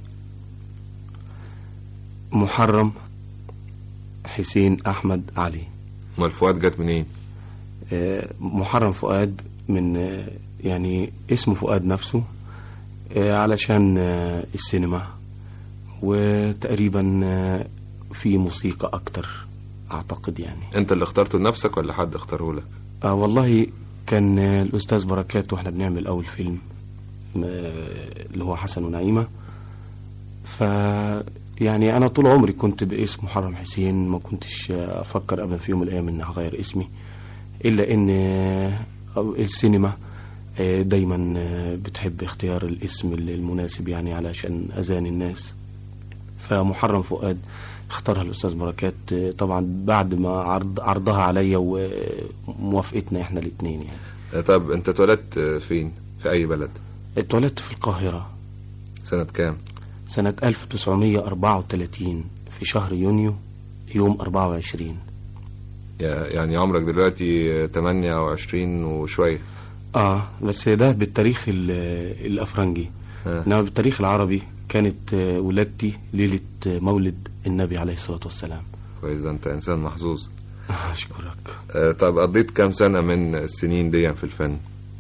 محرم حسين احمد علي أمال فؤاد جت منين؟ آه، محرم فؤاد من آه، يعني اسمه فؤاد نفسه آه، علشان آه، السينما وتقريبا آه، في موسيقى اكتر اعتقد يعني أنت اللي اخترته لنفسك ولا حد اختاره لك؟ آه والله كان آه، الأستاذ بركات واحنا بنعمل أول فيلم آه، اللي هو حسن ونعيمة ف يعني أنا طول عمري كنت باسم محرم حسين ما كنتش آه، أفكر أبدا في يوم من الأيام إن هغير اسمي إلا إن آه، أو السينما آه، دايما آه، بتحب اختيار الاسم المناسب يعني علشان أذان الناس فمحرم فؤاد اختارها الأستاذ بركات آه، طبعا بعد ما عرض عرضها عليا وموافقتنا احنا الاثنين يعني آه، طب أنت اتولدت آه، فين؟ في أي بلد؟ اتولدت في القاهرة سنة كام سنة 1934 في شهر يونيو يوم 24 يا- يعني عمرك دلوقتي 28 وشوية اه بس ده بالتاريخ ال- الافرنجي انما بالتاريخ العربي كانت آه، ولادتي ليله آه، مولد النبي عليه الصلاه والسلام كويس ده انت انسان محظوظ اشكرك آه، طب قضيت كام سنة من السنين دي في الفن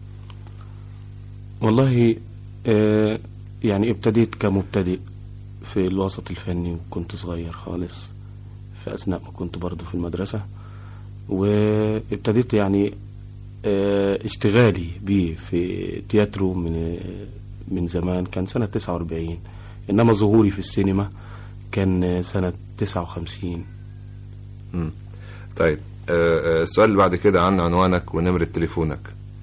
والله آه يعني ابتديت كمبتدئ في الوسط الفني وكنت صغير خالص في اثناء ما كنت برضو في المدرسه وابتديت يعني آه اشتغالي بيه في تياترو من من زمان كان سنه 49 انما ظهوري في السينما كان آه، سنه 59 مم. طيب آه، آه، السؤال اللي بعد كده عن عنوانك ونمرة تليفونك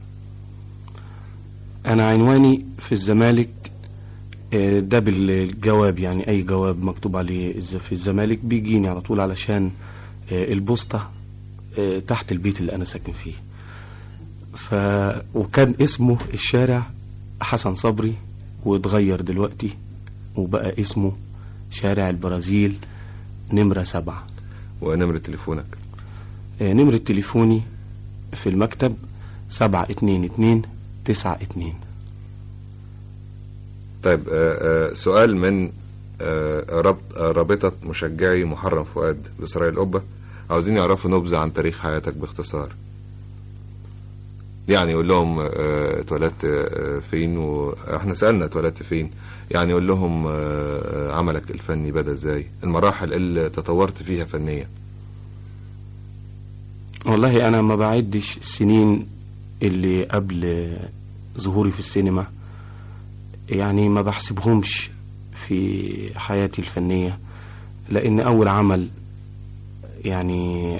انا عنواني في الزمالك آه، ده بالجواب يعني اي جواب مكتوب عليه الز- في الزمالك بيجيني على طول علشان آه، البوسطة آه، تحت البيت اللي انا ساكن فيه ف وكان اسمه الشارع حسن صبري واتغير دلوقتي وبقى اسمه شارع البرازيل نمرة سبعة ونمرة تليفونك آه، نمرة تليفوني في المكتب سبعة اتنين اتنين تسعة اتنين طيب آه، آه، سؤال من آه، ربط آه، رابطة مشجعي محرم فؤاد بسرايا القبة عاوزين يعرفوا نبذة عن تاريخ حياتك باختصار يعني يقول لهم آه، اتولدت آه، فين واحنا سألنا اتولدت فين يعني يقول لهم آه، آه، عملك الفني بدأ ازاي المراحل اللي تطورت فيها فنيا والله انا ما بعدش السنين اللي قبل ظهوري في السينما يعني ما بحسبهمش في حياتي الفنية لان اول عمل يعني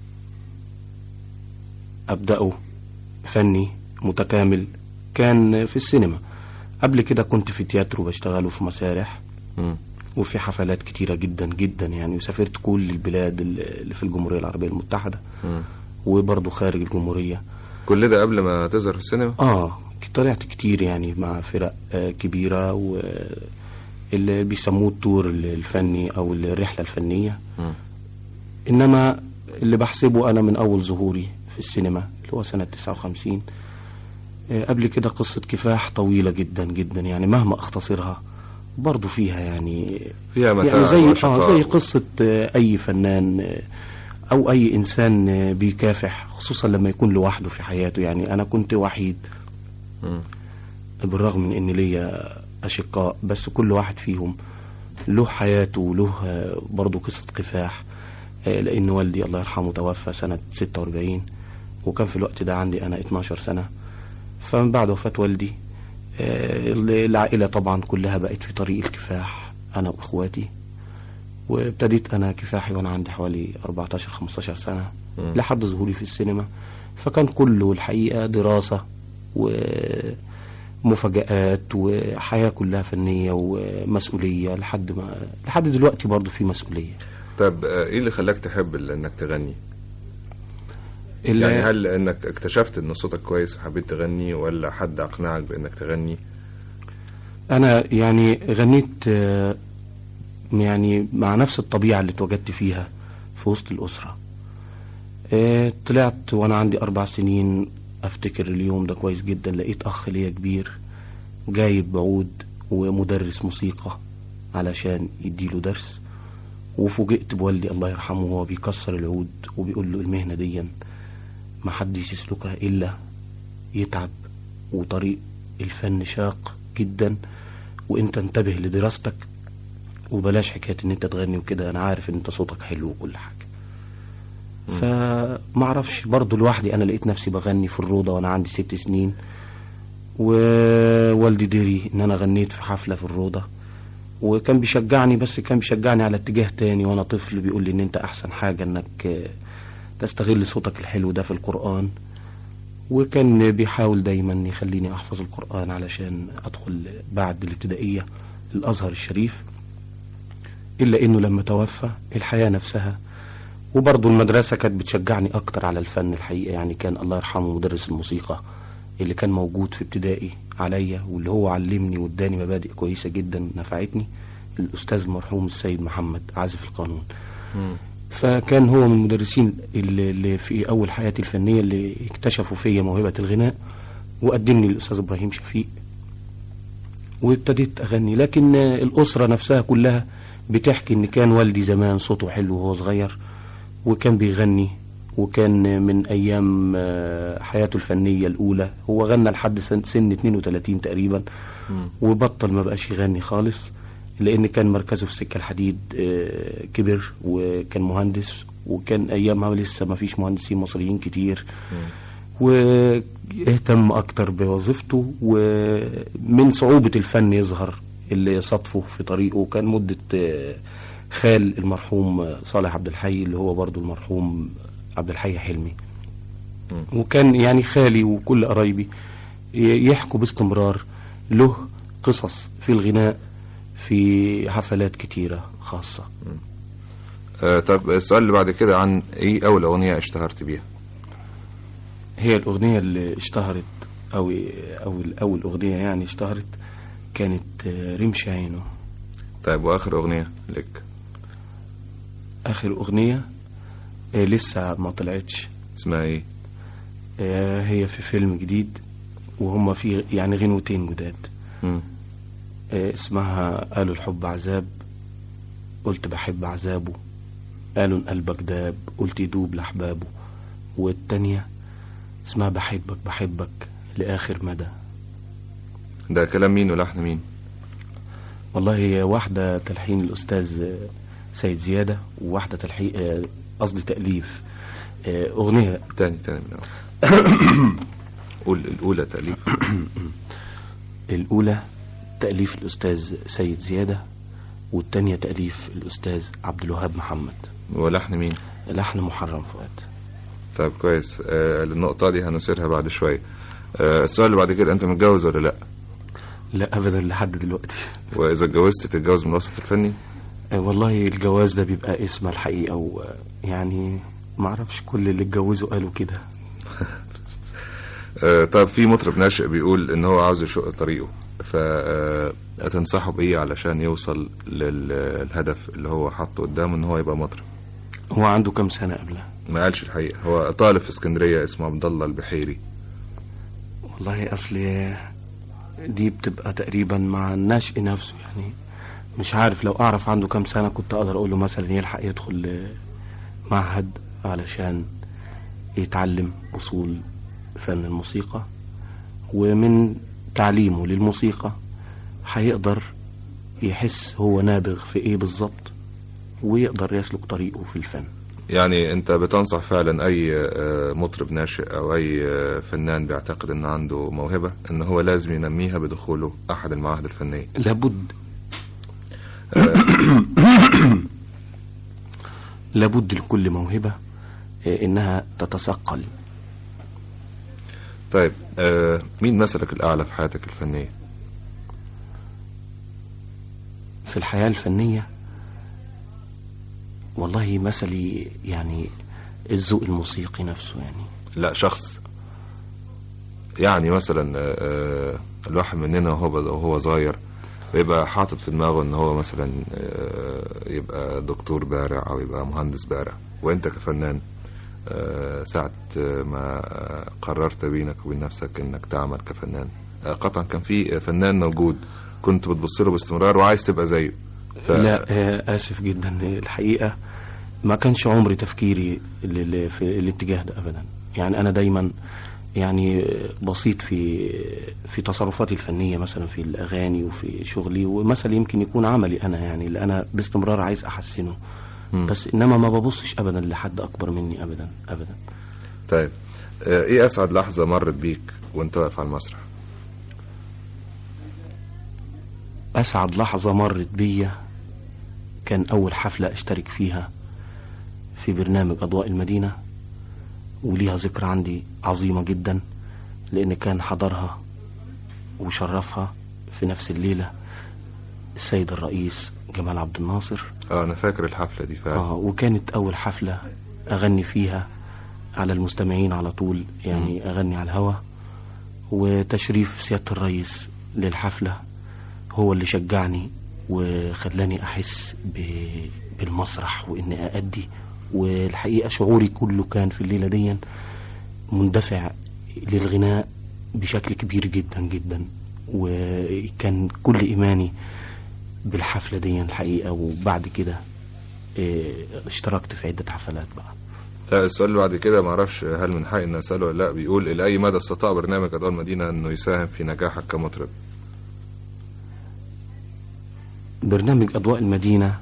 ابدأه فني متكامل كان في السينما قبل كده كنت في تياترو بشتغله في مسارح وفي حفلات كتيرة جدا جدا يعني وسافرت كل البلاد اللي في الجمهورية العربية المتحدة وبرضه خارج الجمهورية كل ده قبل ما تظهر في السينما اه طلعت كتير يعني مع فرق آه كبيرة و اللي بيسموه التور الفني او الرحلة الفنية مم. انما اللي بحسبه انا من اول ظهوري في السينما اللي هو سنة 59 آه قبل كده قصة كفاح طويلة جدا جدا يعني مهما اختصرها برضو فيها يعني فيها متاع يعني زي وشقاء اه زي قصة آه، أي فنان آه، أو أي إنسان آه، بيكافح خصوصا لما يكون لوحده في حياته يعني أنا كنت وحيد مم. بالرغم من إن ليا أشقاء بس كل واحد فيهم له حياته وله آه، برضه قصة كفاح آه، لأن والدي الله يرحمه توفى سنة 46 وكان في الوقت ده عندي أنا 12 سنة فمن بعد وفاة والدي آه، العائلة طبعا كلها بقت في طريق الكفاح أنا وإخواتي وابتديت أنا كفاحي وأنا عندي حوالي 14 15 سنة مم. لحد ظهوري في السينما فكان كله الحقيقة دراسة ومفاجآت وحياة كلها فنية ومسؤولية لحد ما لحد دلوقتي برضو في مسؤولية طب آه، ايه اللي خلاك تحب ال- انك تغني ال- يعني هل انك اكتشفت ان صوتك كويس وحبيت تغني ولا حد اقنعك بانك تغني أنا يعني غنيت آه، يعني مع نفس الطبيعة اللي اتوجدت فيها في وسط الأسرة آه، طلعت وأنا عندي أربع سنين أفتكر اليوم ده كويس جدا لقيت أخ ليا كبير جايب عود ومدرس موسيقى علشان يديله درس وفوجئت بوالدي الله يرحمه وهو بيكسر العود وبيقول له المهنة دي ما حدش يسلكها إلا يتعب وطريق الفن شاق جدا وانت انتبه لدراستك وبلاش حكاية ان انت تغني وكده انا عارف ان انت صوتك حلو وكل حاجة فما اعرفش برضو لوحدي انا لقيت نفسي بغني في الروضة وانا عندي ست سنين ووالدي دري ان انا غنيت في حفلة في الروضة وكان بيشجعني بس كان بيشجعني على اتجاه تاني وانا طفل بيقول لي ان انت احسن حاجة انك آه، تستغل صوتك الحلو ده في القرآن وكان بيحاول دايما يخليني احفظ القرآن علشان ادخل بعد الابتدائية الازهر الشريف الا انه لما توفى الحياة نفسها وبرضه المدرسة كانت بتشجعني اكتر على الفن الحقيقة يعني كان الله يرحمه مدرس الموسيقى اللي كان موجود في ابتدائي عليا واللي هو علمني واداني مبادئ كويسة جدا نفعتني الأستاذ المرحوم السيد محمد عازف القانون فكان هو من المدرسين اللي, اللي في أول حياتي الفنية اللي اكتشفوا فيا موهبة الغناء وقدمني الأستاذ إبراهيم شفيق وابتديت أغني لكن آه، الأسرة نفسها كلها بتحكي إن كان والدي زمان صوته حلو وهو صغير وكان بيغني وكان من أيام آه، حياته الفنية الأولى هو غنى لحد سن, سن 32 تقريبا وبطل ما بقاش يغني خالص لأن كان مركزه في سكة الحديد آه، كبر وكان مهندس وكان أيامها لسه ما فيش مهندسين مصريين كتير واهتم أكتر بوظيفته ومن صعوبة الفن يظهر اللي صدفه في طريقه كان مدة آه، خال المرحوم آه، صالح عبد الحي اللي هو برضو المرحوم عبد الحي حلمي وكان يعني خالي وكل قرايبي ي- يحكوا باستمرار له قصص في الغناء في حفلات كتيرة خاصة آه طب السؤال اللي بعد كده عن ايه اول اغنيه اشتهرت بيها هي الأغنية اللي اشتهرت أو أو أول أغنية يعني اشتهرت كانت آه، رمش عينه طيب واخر اغنيه لك آخر أغنية آه، لسه ما طلعتش اسمها ايه آه، هي في فيلم جديد وهم في يعني غنوتين جداد مم. آه، اسمها قالوا الحب عذاب قلت بحب عذابه قالوا إن قلبك داب قلت يدوب لأحبابه والتانية اسمها بحبك بحبك لآخر مدى ده كلام مين ولحن مين والله هي واحدة تلحين الأستاذ آه، سيد زيادة وواحدة تلحين آه، قصدي تأليف آه، أغنية تاني تاني من الأول. قول الأولى تأليف الأولى تأليف الأستاذ سيد زيادة والتانية تأليف الأستاذ عبد الوهاب محمد ولحن مين لحن محرم فؤاد طيب كويس آه النقطة دي هنسيرها بعد شوية آه السؤال اللي بعد كده أنت متجوز ولا لأ لا أبدا لحد دلوقتي وإذا اتجوزت تتجوز من الوسط الفني آه، والله الجواز ده بيبقى اسم الحقيقة ويعني معرفش كل اللي اتجوزوا قالوا كده آه طب في مطرب ناشئ بيقول إن هو عاوز يشق طريقه فتنصحه بإيه علشان يوصل للهدف اللي هو حاطه قدامه إن هو يبقى مطرب هو عنده كام سنة قبلها ما قالش الحقيقة هو طالب في اسكندرية اسمه عبد الله البحيري والله أصل دي بتبقى تقريبا مع النشء نفسه يعني مش عارف لو أعرف عنده كام سنة كنت أقدر أقول له مثلا يلحق يدخل معهد علشان يتعلم أصول فن الموسيقى ومن تعليمه للموسيقى هيقدر يحس هو نابغ في ايه بالظبط ويقدر يسلك طريقه في الفن يعني انت بتنصح فعلا اي آه، مطرب ناشئ او اي آه، فنان بيعتقد ان عنده موهبة ان هو لازم ينميها بدخوله احد المعاهد الفنية لابد لابد لكل موهبة آه، انها تتثقل طيب آه، مين مثلك الاعلى في حياتك الفنية في الحياة الفنية والله مثلي يعني الذوق الموسيقي نفسه يعني لا شخص يعني مثلا آه، آه، الواحد مننا وهو وهو صغير بيبقى حاطط في دماغه ان هو مثلا آه، يبقى دكتور بارع او يبقى مهندس بارع وانت كفنان آه، ساعة آه، ما قررت بينك وبين نفسك انك تعمل كفنان آه، قطعا كان في فنان موجود كنت بتبص له باستمرار وعايز تبقى زيه ف... لا آه، آسف جدا الحقيقة ما كانش عمري تفكيري ل- ل- في الاتجاه ده أبدا يعني أنا دايما يعني بسيط في في تصرفاتي الفنية مثلا في الأغاني وفي شغلي ومثلا يمكن يكون عملي أنا يعني اللي أنا باستمرار عايز أحسنه مم. بس إنما ما ببصش أبدا لحد أكبر مني أبدا أبدا طيب آه، ايه اسعد لحظة مرت بيك وانت واقف على المسرح أسعد لحظة مرت بيا كان أول حفلة أشترك فيها في برنامج أضواء المدينة وليها ذكرى عندي عظيمة جدا لأن كان حضرها وشرفها في نفس الليلة السيد الرئيس جمال عبد الناصر اه انا فاكر الحفلة دي فعلا آه وكانت أول حفلة أغني فيها على المستمعين على طول يعني أغني على الهوا وتشريف سيادة الرئيس للحفلة هو اللي شجعني وخلاني أحس ب- بالمسرح وإني أأدي والحقيقة شعوري كله كان في الليلة دي مندفع للغناء بشكل كبير جدا جدا وكان كل إيماني بالحفلة دي الحقيقة وبعد كده آه، اشتركت في عدة حفلات بقى لا السؤال اللي بعد كده معرفش هل من حقي ان اساله ولا لا بيقول الى اي مدى استطاع برنامج اضواء المدينه انه يساهم في نجاحك كمطرب برنامج أضواء المدينة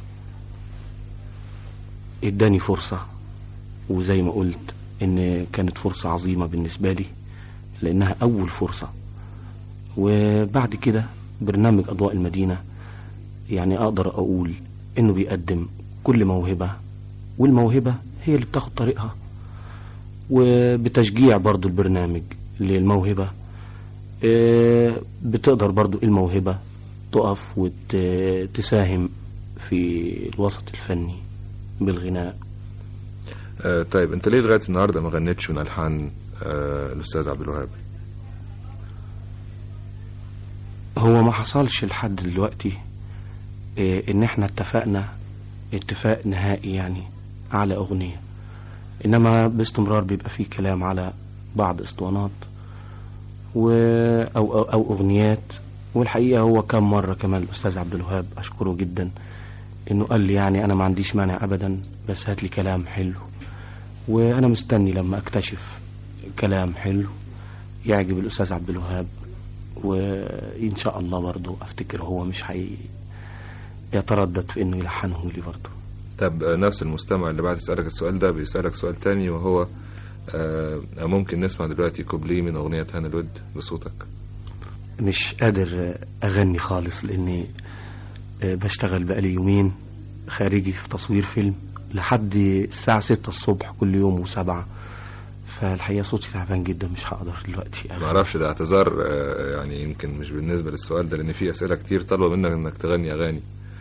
اداني فرصة وزي ما قلت ان كانت فرصة عظيمة بالنسبة لي لانها اول فرصة وبعد كده برنامج اضواء المدينة يعني اقدر اقول انه بيقدم كل موهبة والموهبة هي اللي بتاخد طريقها وبتشجيع برضو البرنامج للموهبة آه، بتقدر برضو الموهبة تقف وتساهم في الوسط الفني بالغناء آه طيب انت ليه لغايه النهارده ما غنيتش من الحان آه الاستاذ عبد الوهاب هو ما حصلش لحد دلوقتي آه، ان احنا اتفقنا اتفاق نهائي يعني على اغنية انما باستمرار بيبقى فيه كلام على بعض اسطوانات و أو, أو, او اغنيات والحقيقة هو كم مرة كمان الاستاذ عبد الوهاب اشكره جدا انه قال لي يعني انا ما عنديش مانع ابدا بس هات لي كلام حلو وانا مستني لما اكتشف كلام حلو يعجب الاستاذ عبد الوهاب وان شاء الله برضه افتكر هو مش حي يتردد في انه يلحنه لي برضه طب آه، نفس المستمع اللي بعد يسألك السؤال ده بيسألك سؤال تاني وهو آه ممكن نسمع دلوقتي كوبليه من أغنية هان الود بصوتك مش قادر اغني خالص لاني بشتغل بقالي يومين خارجي في تصوير فيلم لحد الساعة ستة الصبح كل يوم وسبعة فالحقيقة صوتي تعبان جدا مش هقدر دلوقتي ما اعرفش ده اعتذار آه يعني يمكن مش بالنسبة للسؤال ده لأن في أسئلة كتير طالبة منك إنك تغني أغاني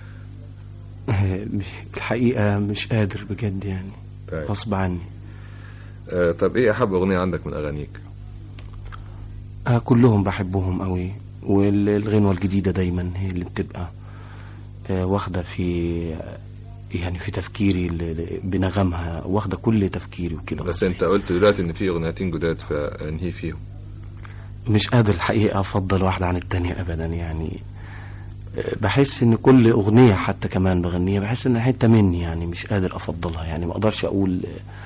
مش الحقيقة مش قادر بجد يعني طيب. غصب عني آه طب إيه أحب أغنية عندك من أغانيك آه كلهم بحبهم قوي والغنوة الجديدة دايما هي اللي بتبقى آه واخدة في يعني في تفكيري ل- ل- بنغمها واخدة كل تفكيري وكده بس أنت قلت دلوقتي إن في أغنيتين جداد فانهي فيهم مش قادر الحقيقة أفضل واحدة عن التانية أبدا يعني آه، بحس إن كل أغنية حتى كمان بغنيها بحس إنها حتة مني يعني مش قادر أفضلها يعني ما أقدرش أقول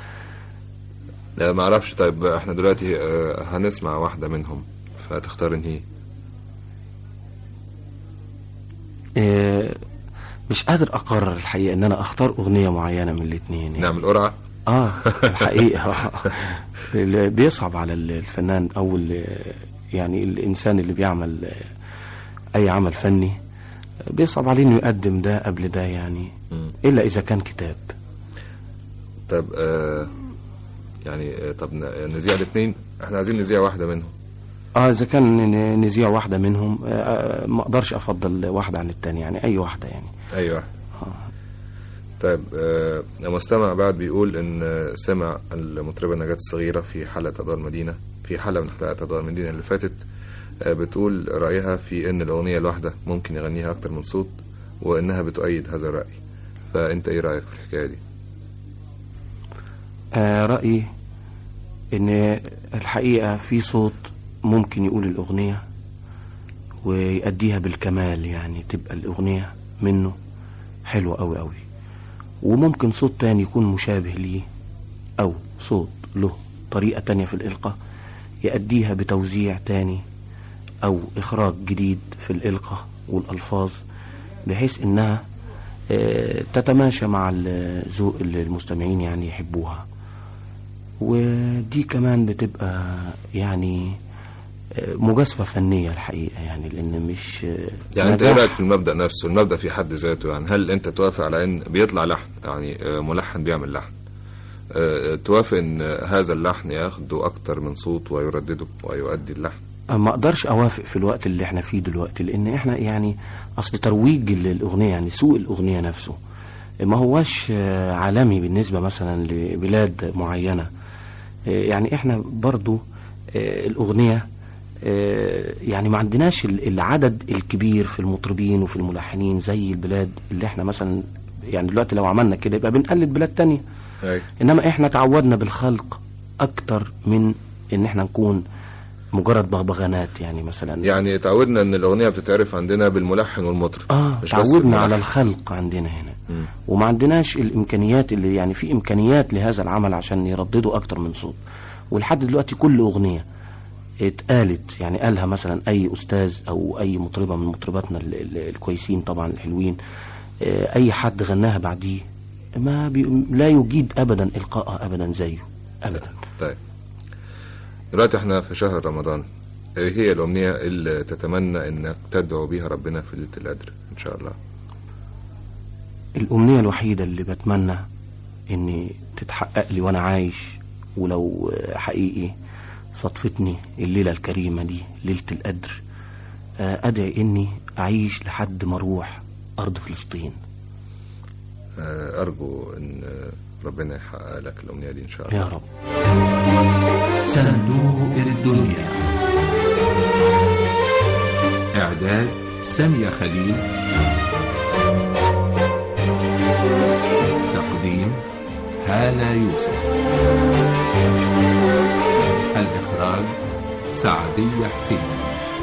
لا ما اعرفش طيب احنا دلوقتي آه، هنسمع واحدة منهم فتختار انهي آه، مش قادر أقرر الحقيقة إن أنا أختار أغنية معينة من الاتنين يعني. نعمل قرعة اه الحقيقة اللي بيصعب على الفنان او ال- يعني الانسان اللي بيعمل اي عمل فني بيصعب عليه انه يقدم ده قبل ده يعني مم. الا اذا كان كتاب طب آه يعني آه، طب ن- نذيع الاثنين احنا عايزين نذيع واحدة منهم اه اذا كان ن- نذيع واحدة منهم آه، آه، ما اقدرش افضل واحدة عن التانية يعني اي واحدة يعني اي واحد طيب آه مستمع بعد بيقول ان آه، سمع المطربة نجاة الصغيرة في حلقة أضواء المدينة في حلقة من حلقات أضواء المدينة اللي فاتت آه بتقول رأيها في ان الأغنية الواحدة ممكن يغنيها أكتر من صوت وانها بتؤيد هذا الرأي فانت ايه رأيك في الحكاية دي آه رأيي ان الحقيقة في صوت ممكن يقول الأغنية ويأديها بالكمال يعني تبقى الأغنية منه حلوة أوي أوي وممكن صوت تاني يكون مشابه ليه أو صوت له طريقة تانية في الإلقاء يأديها بتوزيع تاني أو إخراج جديد في الإلقاء والألفاظ بحيث إنها آه، تتماشى مع الذوق اللي المستمعين يعني يحبوها ودي كمان بتبقى يعني آه، مجازفة فنية الحقيقة يعني لأن مش آه، يعني انت ايه نجاح- رايك في المبدا نفسه المبدا في حد ذاته يعني هل انت توافق على ان بيطلع لحن يعني آه، ملحن بيعمل لحن آه، توافق ان هذا اللحن ياخده اكتر من صوت ويردده ويؤدي اللحن ما اقدرش اوافق في الوقت اللي احنا فيه دلوقتي لان احنا يعني اصل ترويج الاغنيه يعني سوق الاغنيه نفسه ما هوش آه، عالمي بالنسبه مثلا لبلاد معينه آه، يعني احنا برضو آه، الاغنيه آه، يعني ما عندناش ال- العدد الكبير في المطربين وفي الملحنين زي البلاد اللي احنا مثلا يعني دلوقتي لو عملنا كده يبقى بنقلد بلاد تانية أي. انما احنا تعودنا بالخلق اكتر من ان احنا نكون مجرد بغبغانات يعني مثلا يعني تعودنا ان الاغنيه بتتعرف عندنا بالملحن والمطرب اه مش بس تعودنا الملحن. على الخلق عندنا هنا مم. وما عندناش الامكانيات اللي يعني في امكانيات لهذا العمل عشان يرددوا اكتر من صوت ولحد دلوقتي كل اغنيه اتقالت يعني قالها مثلا اي استاذ او اي مطربه من مطرباتنا ال- ال- الكويسين طبعا الحلوين آه، اي حد غناها بعديه ما بي لا يجيد ابدا القائها ابدا زيه ابدا طيب دلوقتي احنا في شهر رمضان ايه هي الامنيه اللي تتمنى انك تدعو بيها ربنا في ليله القدر ان شاء الله الأمنية الوحيدة اللي بتمنى إني تتحقق لي وأنا عايش ولو آه، حقيقي صدفتني الليلة الكريمة دي ليلة القدر آه، أدعي إني أعيش لحد ما أروح أرض فلسطين آه، ارجو ان آه، ربنا يحقق لك الامنيه دي ان شاء الله يا رب صندوق الدنيا إعداد سامية خليل تقديم هالة يوسف الإخراج سعدية حسين